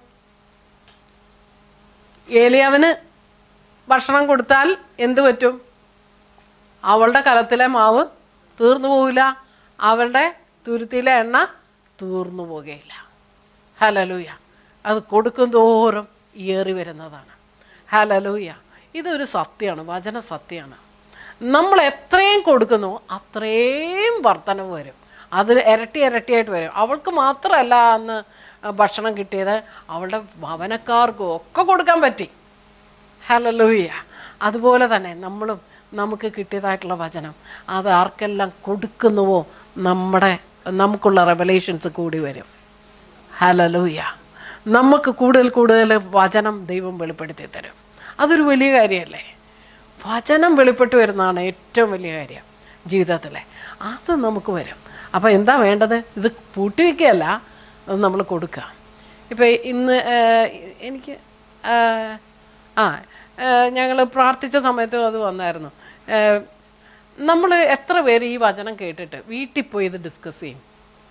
ഏലിയാവിന് ഭക്ഷണം കൊടുത്താൽ എന്ത് പറ്റും അവളുടെ കലത്തിലെ മാവ് തീർന്നു പോകില്ല അവളുടെ തുരുത്തിയിലെ എണ്ണ തീർന്നു പോകുകയില്ല ഹലലൂയ അത് കൊടുക്കും തോറും ഏറി വരുന്നതാണ് ഹലലൂയ ഇതൊരു സത്യമാണ് വചന സത്യമാണ് നമ്മൾ എത്രയും കൊടുക്കുന്നോ അത്രയും വർധനവ് വരും അത് ഇരട്ടി ഇരട്ടിയായിട്ട് വരും അവൾക്ക് മാത്രമല്ല അന്ന് ഭക്ഷണം കിട്ടിയത് അവളുടെ ഭവനക്കാർക്കും ഒക്കെ കൊടുക്കാൻ പറ്റി ഹലലൂയ അതുപോലെ തന്നെ നമ്മളും നമുക്ക് കിട്ടിയതായിട്ടുള്ള വചനം അത് ആർക്കെല്ലാം കൊടുക്കുന്നുവോ നമ്മുടെ നമുക്കുള്ള റെവലേഷൻസ് കൂടി വരും ഹലലൂയ നമുക്ക് കൂടുതൽ കൂടുതൽ വചനം ദൈവം വെളിപ്പെടുത്തി തരും അതൊരു വലിയ കാര്യമല്ലേ വചനം വെളിപ്പെട്ട് വരുന്നതാണ് ഏറ്റവും വലിയ കാര്യം ജീവിതത്തിലെ അത് നമുക്ക് വരും അപ്പോൾ എന്താ വേണ്ടത് ഇത് പൂട്ടിവെക്കുകയല്ല അത് നമ്മൾ കൊടുക്കുക ഇപ്പം ഇന്ന് ഏഹ്, എനിക്ക് ഏഹ്, ആ ഞങ്ങൾ പ്രാർത്ഥിച്ച സമയത്തും അത് വന്നായിരുന്നു നമ്മൾ എത്ര പേര് ഈ വചനം കേട്ടിട്ട് വീട്ടിൽ പോയി ഇത് ഡിസ്കസ് ചെയ്യും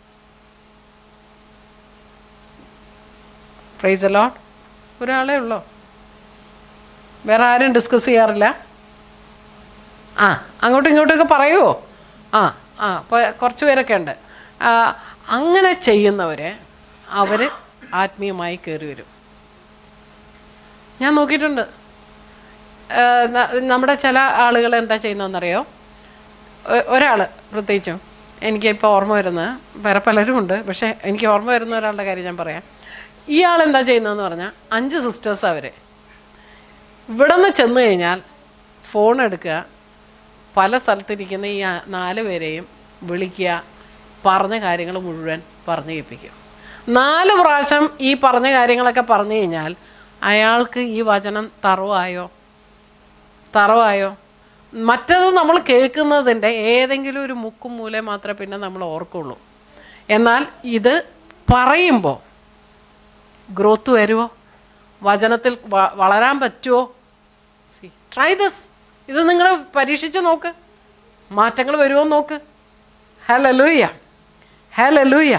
പ്രൈസ് അലോട്ട് ഒരാളേ ഉള്ളോ വേറെ ആരും ഡിസ്കസ് ചെയ്യാറില്ല ആ അങ്ങോട്ടും ഇങ്ങോട്ടൊക്കെ പറയുമോ ആ ആ അപ്പോൾ കുറച്ച് പേരൊക്കെ ഉണ്ട് ആ, അങ്ങനെ ചെയ്യുന്നവർ അവർ ആത്മീയമായി കയറി വരും ഞാൻ നോക്കിയിട്ടുണ്ട് ആ, ന- നമ്മുടെ ചില ആളുകൾ എന്താ ചെയ്യുന്നതെന്നറിയോ ഒരാൾ പ്രത്യേകിച്ചും എനിക്കിപ്പോൾ ഓർമ്മ വരുന്നത് വേറെ പലരും ഉണ്ട് പക്ഷേ എനിക്ക് ഓർമ്മ വരുന്ന ഒരാളുടെ കാര്യം ഞാൻ പറയാം ഇയാൾ എന്താ ചെയ്യുന്നതെന്ന് പറഞ്ഞാൽ അഞ്ച് സിസ്റ്റേഴ്സ് അവർ ഇവിടെ നിന്ന് ചെന്ന് കഴിഞ്ഞാൽ ഫോൺ എടുക്കുക പല സ്ഥലത്തിരിക്കുന്ന ഈ ആ- നാല് പേരെയും വിളിക്കുക പറഞ്ഞ കാര്യങ്ങൾ മുഴുവൻ പറഞ്ഞു കേൾപ്പിക്കും നാല് പ്രാവശ്യം ഈ പറഞ്ഞ കാര്യങ്ങളൊക്കെ പറഞ്ഞു കഴിഞ്ഞാൽ അയാൾക്ക് ഈ വചനം തറവായോ തറവായോ മറ്റത് നമ്മൾ കേൾക്കുന്നതിൻ്റെ ഏതെങ്കിലും ഒരു മുക്കും മൂലം മാത്രമേ പിന്നെ നമ്മൾ ഓർക്കുള്ളൂ എന്നാൽ ഇത് പറയുമ്പോൾ ഗ്രോത്ത് വരുമോ വചനത്തിൽ വ- വളരാൻ പറ്റുമോ ട്രൈ ദിസ് ഇത് നിങ്ങൾ പരീക്ഷിച്ച് നോക്ക് മാറ്റങ്ങൾ വരുമോ നോക്ക് ഹലലൂയ ഹലലൂയ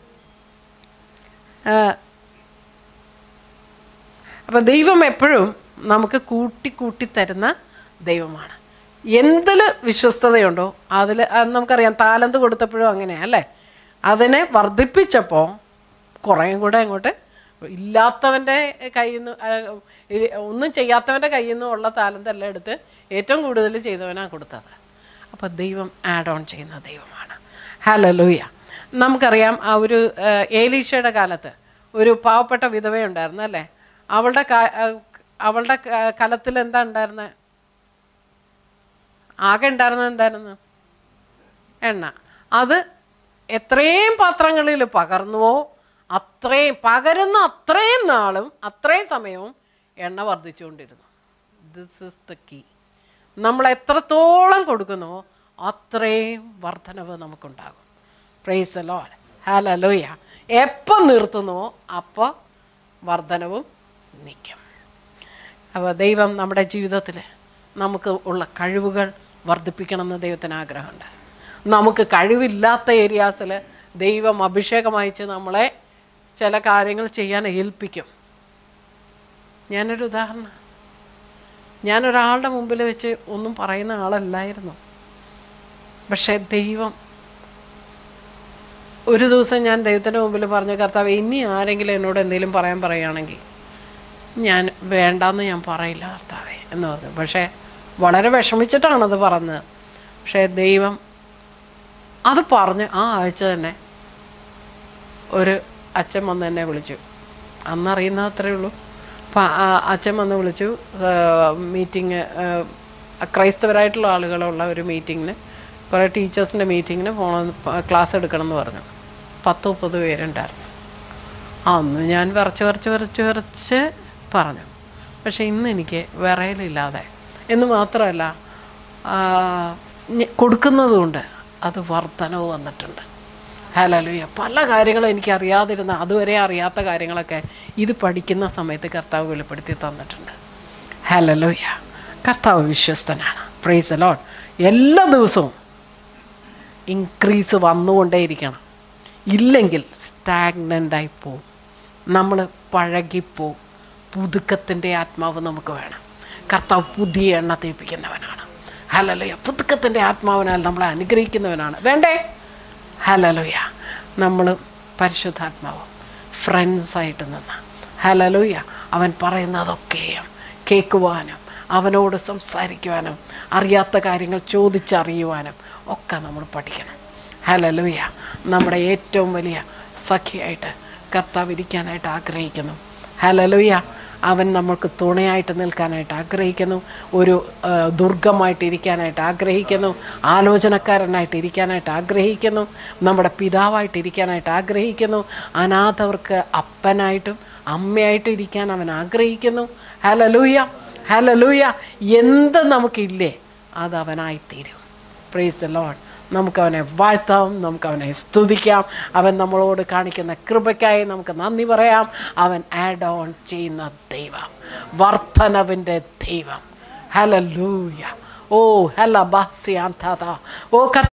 അപ്പം ദൈവം എപ്പോഴും നമുക്ക് കൂട്ടി കൂട്ടി തരുന്ന ദൈവമാണ് എന്തിൽ വിശ്വസ്തതയുണ്ടോ അതിൽ നമുക്കറിയാം താലന്ത് കൊടുത്തപ്പോഴും അങ്ങനെയാ അല്ലേ അതിനെ വർദ്ധിപ്പിച്ചപ്പോൾ കുറേയും കൂടെ അങ്ങോട്ട് ഇല്ലാത്തവൻ്റെ കയ്യിൽ നിന്ന് ഒന്നും ചെയ്യാത്തവൻ്റെ കയ്യിൽ നിന്ന് ഉള്ള താലന്ത് എല്ലാം എടുത്ത് ഏറ്റവും കൂടുതൽ ചെയ്തവനാണ് കൊടുത്തത് അപ്പോൾ ദൈവം ആഡ് ഓൺ ചെയ്യുന്ന ദൈവമാണ് ഹലലൂയ നമുക്കറിയാം ആ ഒരു ആ, ഏലീഷയുടെ കാലത്ത് ഒരു പാവപ്പെട്ട വിധവയുണ്ടായിരുന്നു അല്ലേ അവളുടെ ക- ആ, അവളുടെ ക- കലത്തിൽ എന്താ ഉണ്ടായിരുന്നത് ആകെ ഉണ്ടായിരുന്നത് എന്തായിരുന്നു എണ്ണ അത് എത്രയും പാത്രങ്ങളിൽ പകർന്നുവോ അത്രയും പകരുന്ന അത്രയും നാളും അത്രയും സമയവും എണ്ണ വർദ്ധിച്ചുകൊണ്ടിരുന്നു ദിസ് ഇസ് ദ കീ നമ്മൾ എത്രത്തോളം കൊടുക്കുന്നുവോ അത്രയും വർധനവ് നമുക്കുണ്ടാകും പ്രൈസ് ലോഡ് ഹലലോയ എപ്പം നിർത്തുന്നുവോ അപ്പോൾ വർധനവും നിൽക്കും അപ്പോൾ ദൈവം നമ്മുടെ ജീവിതത്തിൽ നമുക്ക് ഉള്ള കഴിവുകൾ വർദ്ധിപ്പിക്കണമെന്ന് ദൈവത്തിന് ആഗ്രഹമുണ്ട് നമുക്ക് കഴിവില്ലാത്ത ഏരിയാസിൽ ദൈവം അഭിഷേകം അയച്ച് നമ്മളെ ചില കാര്യങ്ങൾ ചെയ്യാൻ ഏൽപ്പിക്കും ഞാനൊരു ഉദാഹരണം ഞാനൊരാളുടെ മുമ്പിൽ വെച്ച് ഒന്നും പറയുന്ന ആളല്ലായിരുന്നു പക്ഷേ ദൈവം ഒരു ദിവസം ഞാൻ ദൈവത്തിൻ്റെ മുമ്പിൽ പറഞ്ഞു കർത്താവ് ഇനി ആരെങ്കിലും എന്നോട് എന്തെങ്കിലും പറയാൻ പറയുകയാണെങ്കിൽ ഞാൻ വേണ്ടാന്ന് ഞാൻ പറയില്ല കർത്താവേ എന്ന് പറഞ്ഞു പക്ഷേ വളരെ വിഷമിച്ചിട്ടാണത് പറഞ്ഞത് പക്ഷേ ദൈവം അത് പറഞ്ഞ് ആ ആഴ്ച തന്നെ ഒരു അച്ഛൻ വന്ന് എന്നെ വിളിച്ചു അന്നറിയുന്ന അത്രേ ഉള്ളൂ അപ്പം അച്ഛൻ വന്ന് വിളിച്ചു മീറ്റിംഗ് ക്രൈസ്തവരായിട്ടുള്ള ആളുകളുള്ള ഒരു മീറ്റിങ്ങിന് കുറേ ടീച്ചേഴ്സിൻ്റെ മീറ്റിങ്ങിന് പോകണം ക്ലാസ് എടുക്കണം എന്ന് പറഞ്ഞു പത്ത് മുപ്പത് പേരുണ്ടായിരുന്നു അന്ന് ഞാൻ വിറച്ച് വിറച്ച് വിറച്ച് വിറച്ച് പറഞ്ഞു പക്ഷെ ഇന്ന് എനിക്ക് വിറയലില്ലാതെ എന്ന് മാത്രമല്ല ആ, ഞ- കൊടുക്കുന്നതുകൊണ്ട് അത് വർധനവ് വന്നിട്ടുണ്ട് ഹലലുയ പല കാര്യങ്ങളും എനിക്ക് അറിയാതിരുന്ന അതുവരെ അറിയാത്ത കാര്യങ്ങളൊക്കെ ഇത് പഠിക്കുന്ന സമയത്ത് കർത്താവ് വെളിപ്പെടുത്തി തന്നിട്ടുണ്ട് ഹലലുയ കർത്താവ് വിശ്വസ്തനാണ് പ്രൈസ് അലോൺ എല്ലാ ദിവസവും ഇൻക്രീസ് വന്നുകൊണ്ടേയിരിക്കണം ഇല്ലെങ്കിൽ സ്റ്റാഗ്നൻ്റായി പോവും നമ്മൾ പഴകിപ്പോവും പുതുക്കത്തിൻ്റെ ആത്മാവ് നമുക്ക് വേണം കർത്താവ് പുതിയ എണ്ണ തേപ്പിക്കുന്നവനാണ് ഹലലുയ പുതുക്കത്തിൻ്റെ ആത്മാവിനാൽ നമ്മളെ അനുഗ്രഹിക്കുന്നവനാണ് വേണ്ടേ ഹലലുയ നമ്മൾ പരിശുദ്ധാത്മാവും ഫ്രണ്ട്സായിട്ട് നിന്ന് ഹലലുയ അവൻ പറയുന്നതൊക്കെയും കേൾക്കുവാനും അവനോട് സംസാരിക്കുവാനും അറിയാത്ത കാര്യങ്ങൾ ചോദിച്ചറിയുവാനും ഒക്കെ നമ്മൾ പഠിക്കണം ഹലലുയ നമ്മുടെ ഏറ്റവും വലിയ സഖിയായിട്ട് കർത്താവ് ഇരിക്കാനായിട്ട് ആഗ്രഹിക്കുന്നു ഹലലുയ അവൻ നമ്മൾക്ക് തുണയായിട്ട് നിൽക്കാനായിട്ട് ആഗ്രഹിക്കുന്നു ഒരു ആ, ദുർഗമായിട്ട് ഇരിക്കാനായിട്ട് ആഗ്രഹിക്കുന്നു ആലോചനക്കാരനായിട്ട് ഇരിക്കാനായിട്ട് ആഗ്രഹിക്കുന്നു നമ്മുടെ പിതാവായിട്ട് ഇരിക്കാനായിട്ട് ആഗ്രഹിക്കുന്നു അനാഥവർക്ക് അപ്പനായിട്ടും അമ്മയായിട്ടും ഇരിക്കാൻ അവൻ ആഗ്രഹിക്കുന്നു ഹലലൂയ ഹലലൂയ എന്ത് നമുക്കില്ലേ അത് അവനായിത്തീരും പ്രൈസ് ദ ലോഡ് നമുക്കവനെ വാഴ്ത്താം നമുക്കവനെ സ്തുതിക്കാം അവൻ നമ്മളോട് കാണിക്കുന്ന കൃപയ്ക്കായി നമുക്ക് നന്ദി പറയാം അവൻ ആഡ് ഓൺ ചെയ്യുന്ന ദൈവം വർധനവിൻ്റെ ദൈവം ഹലലൂയ ഓ ഹല ബാസ്യാന്താ ഓ കർത്താവേ,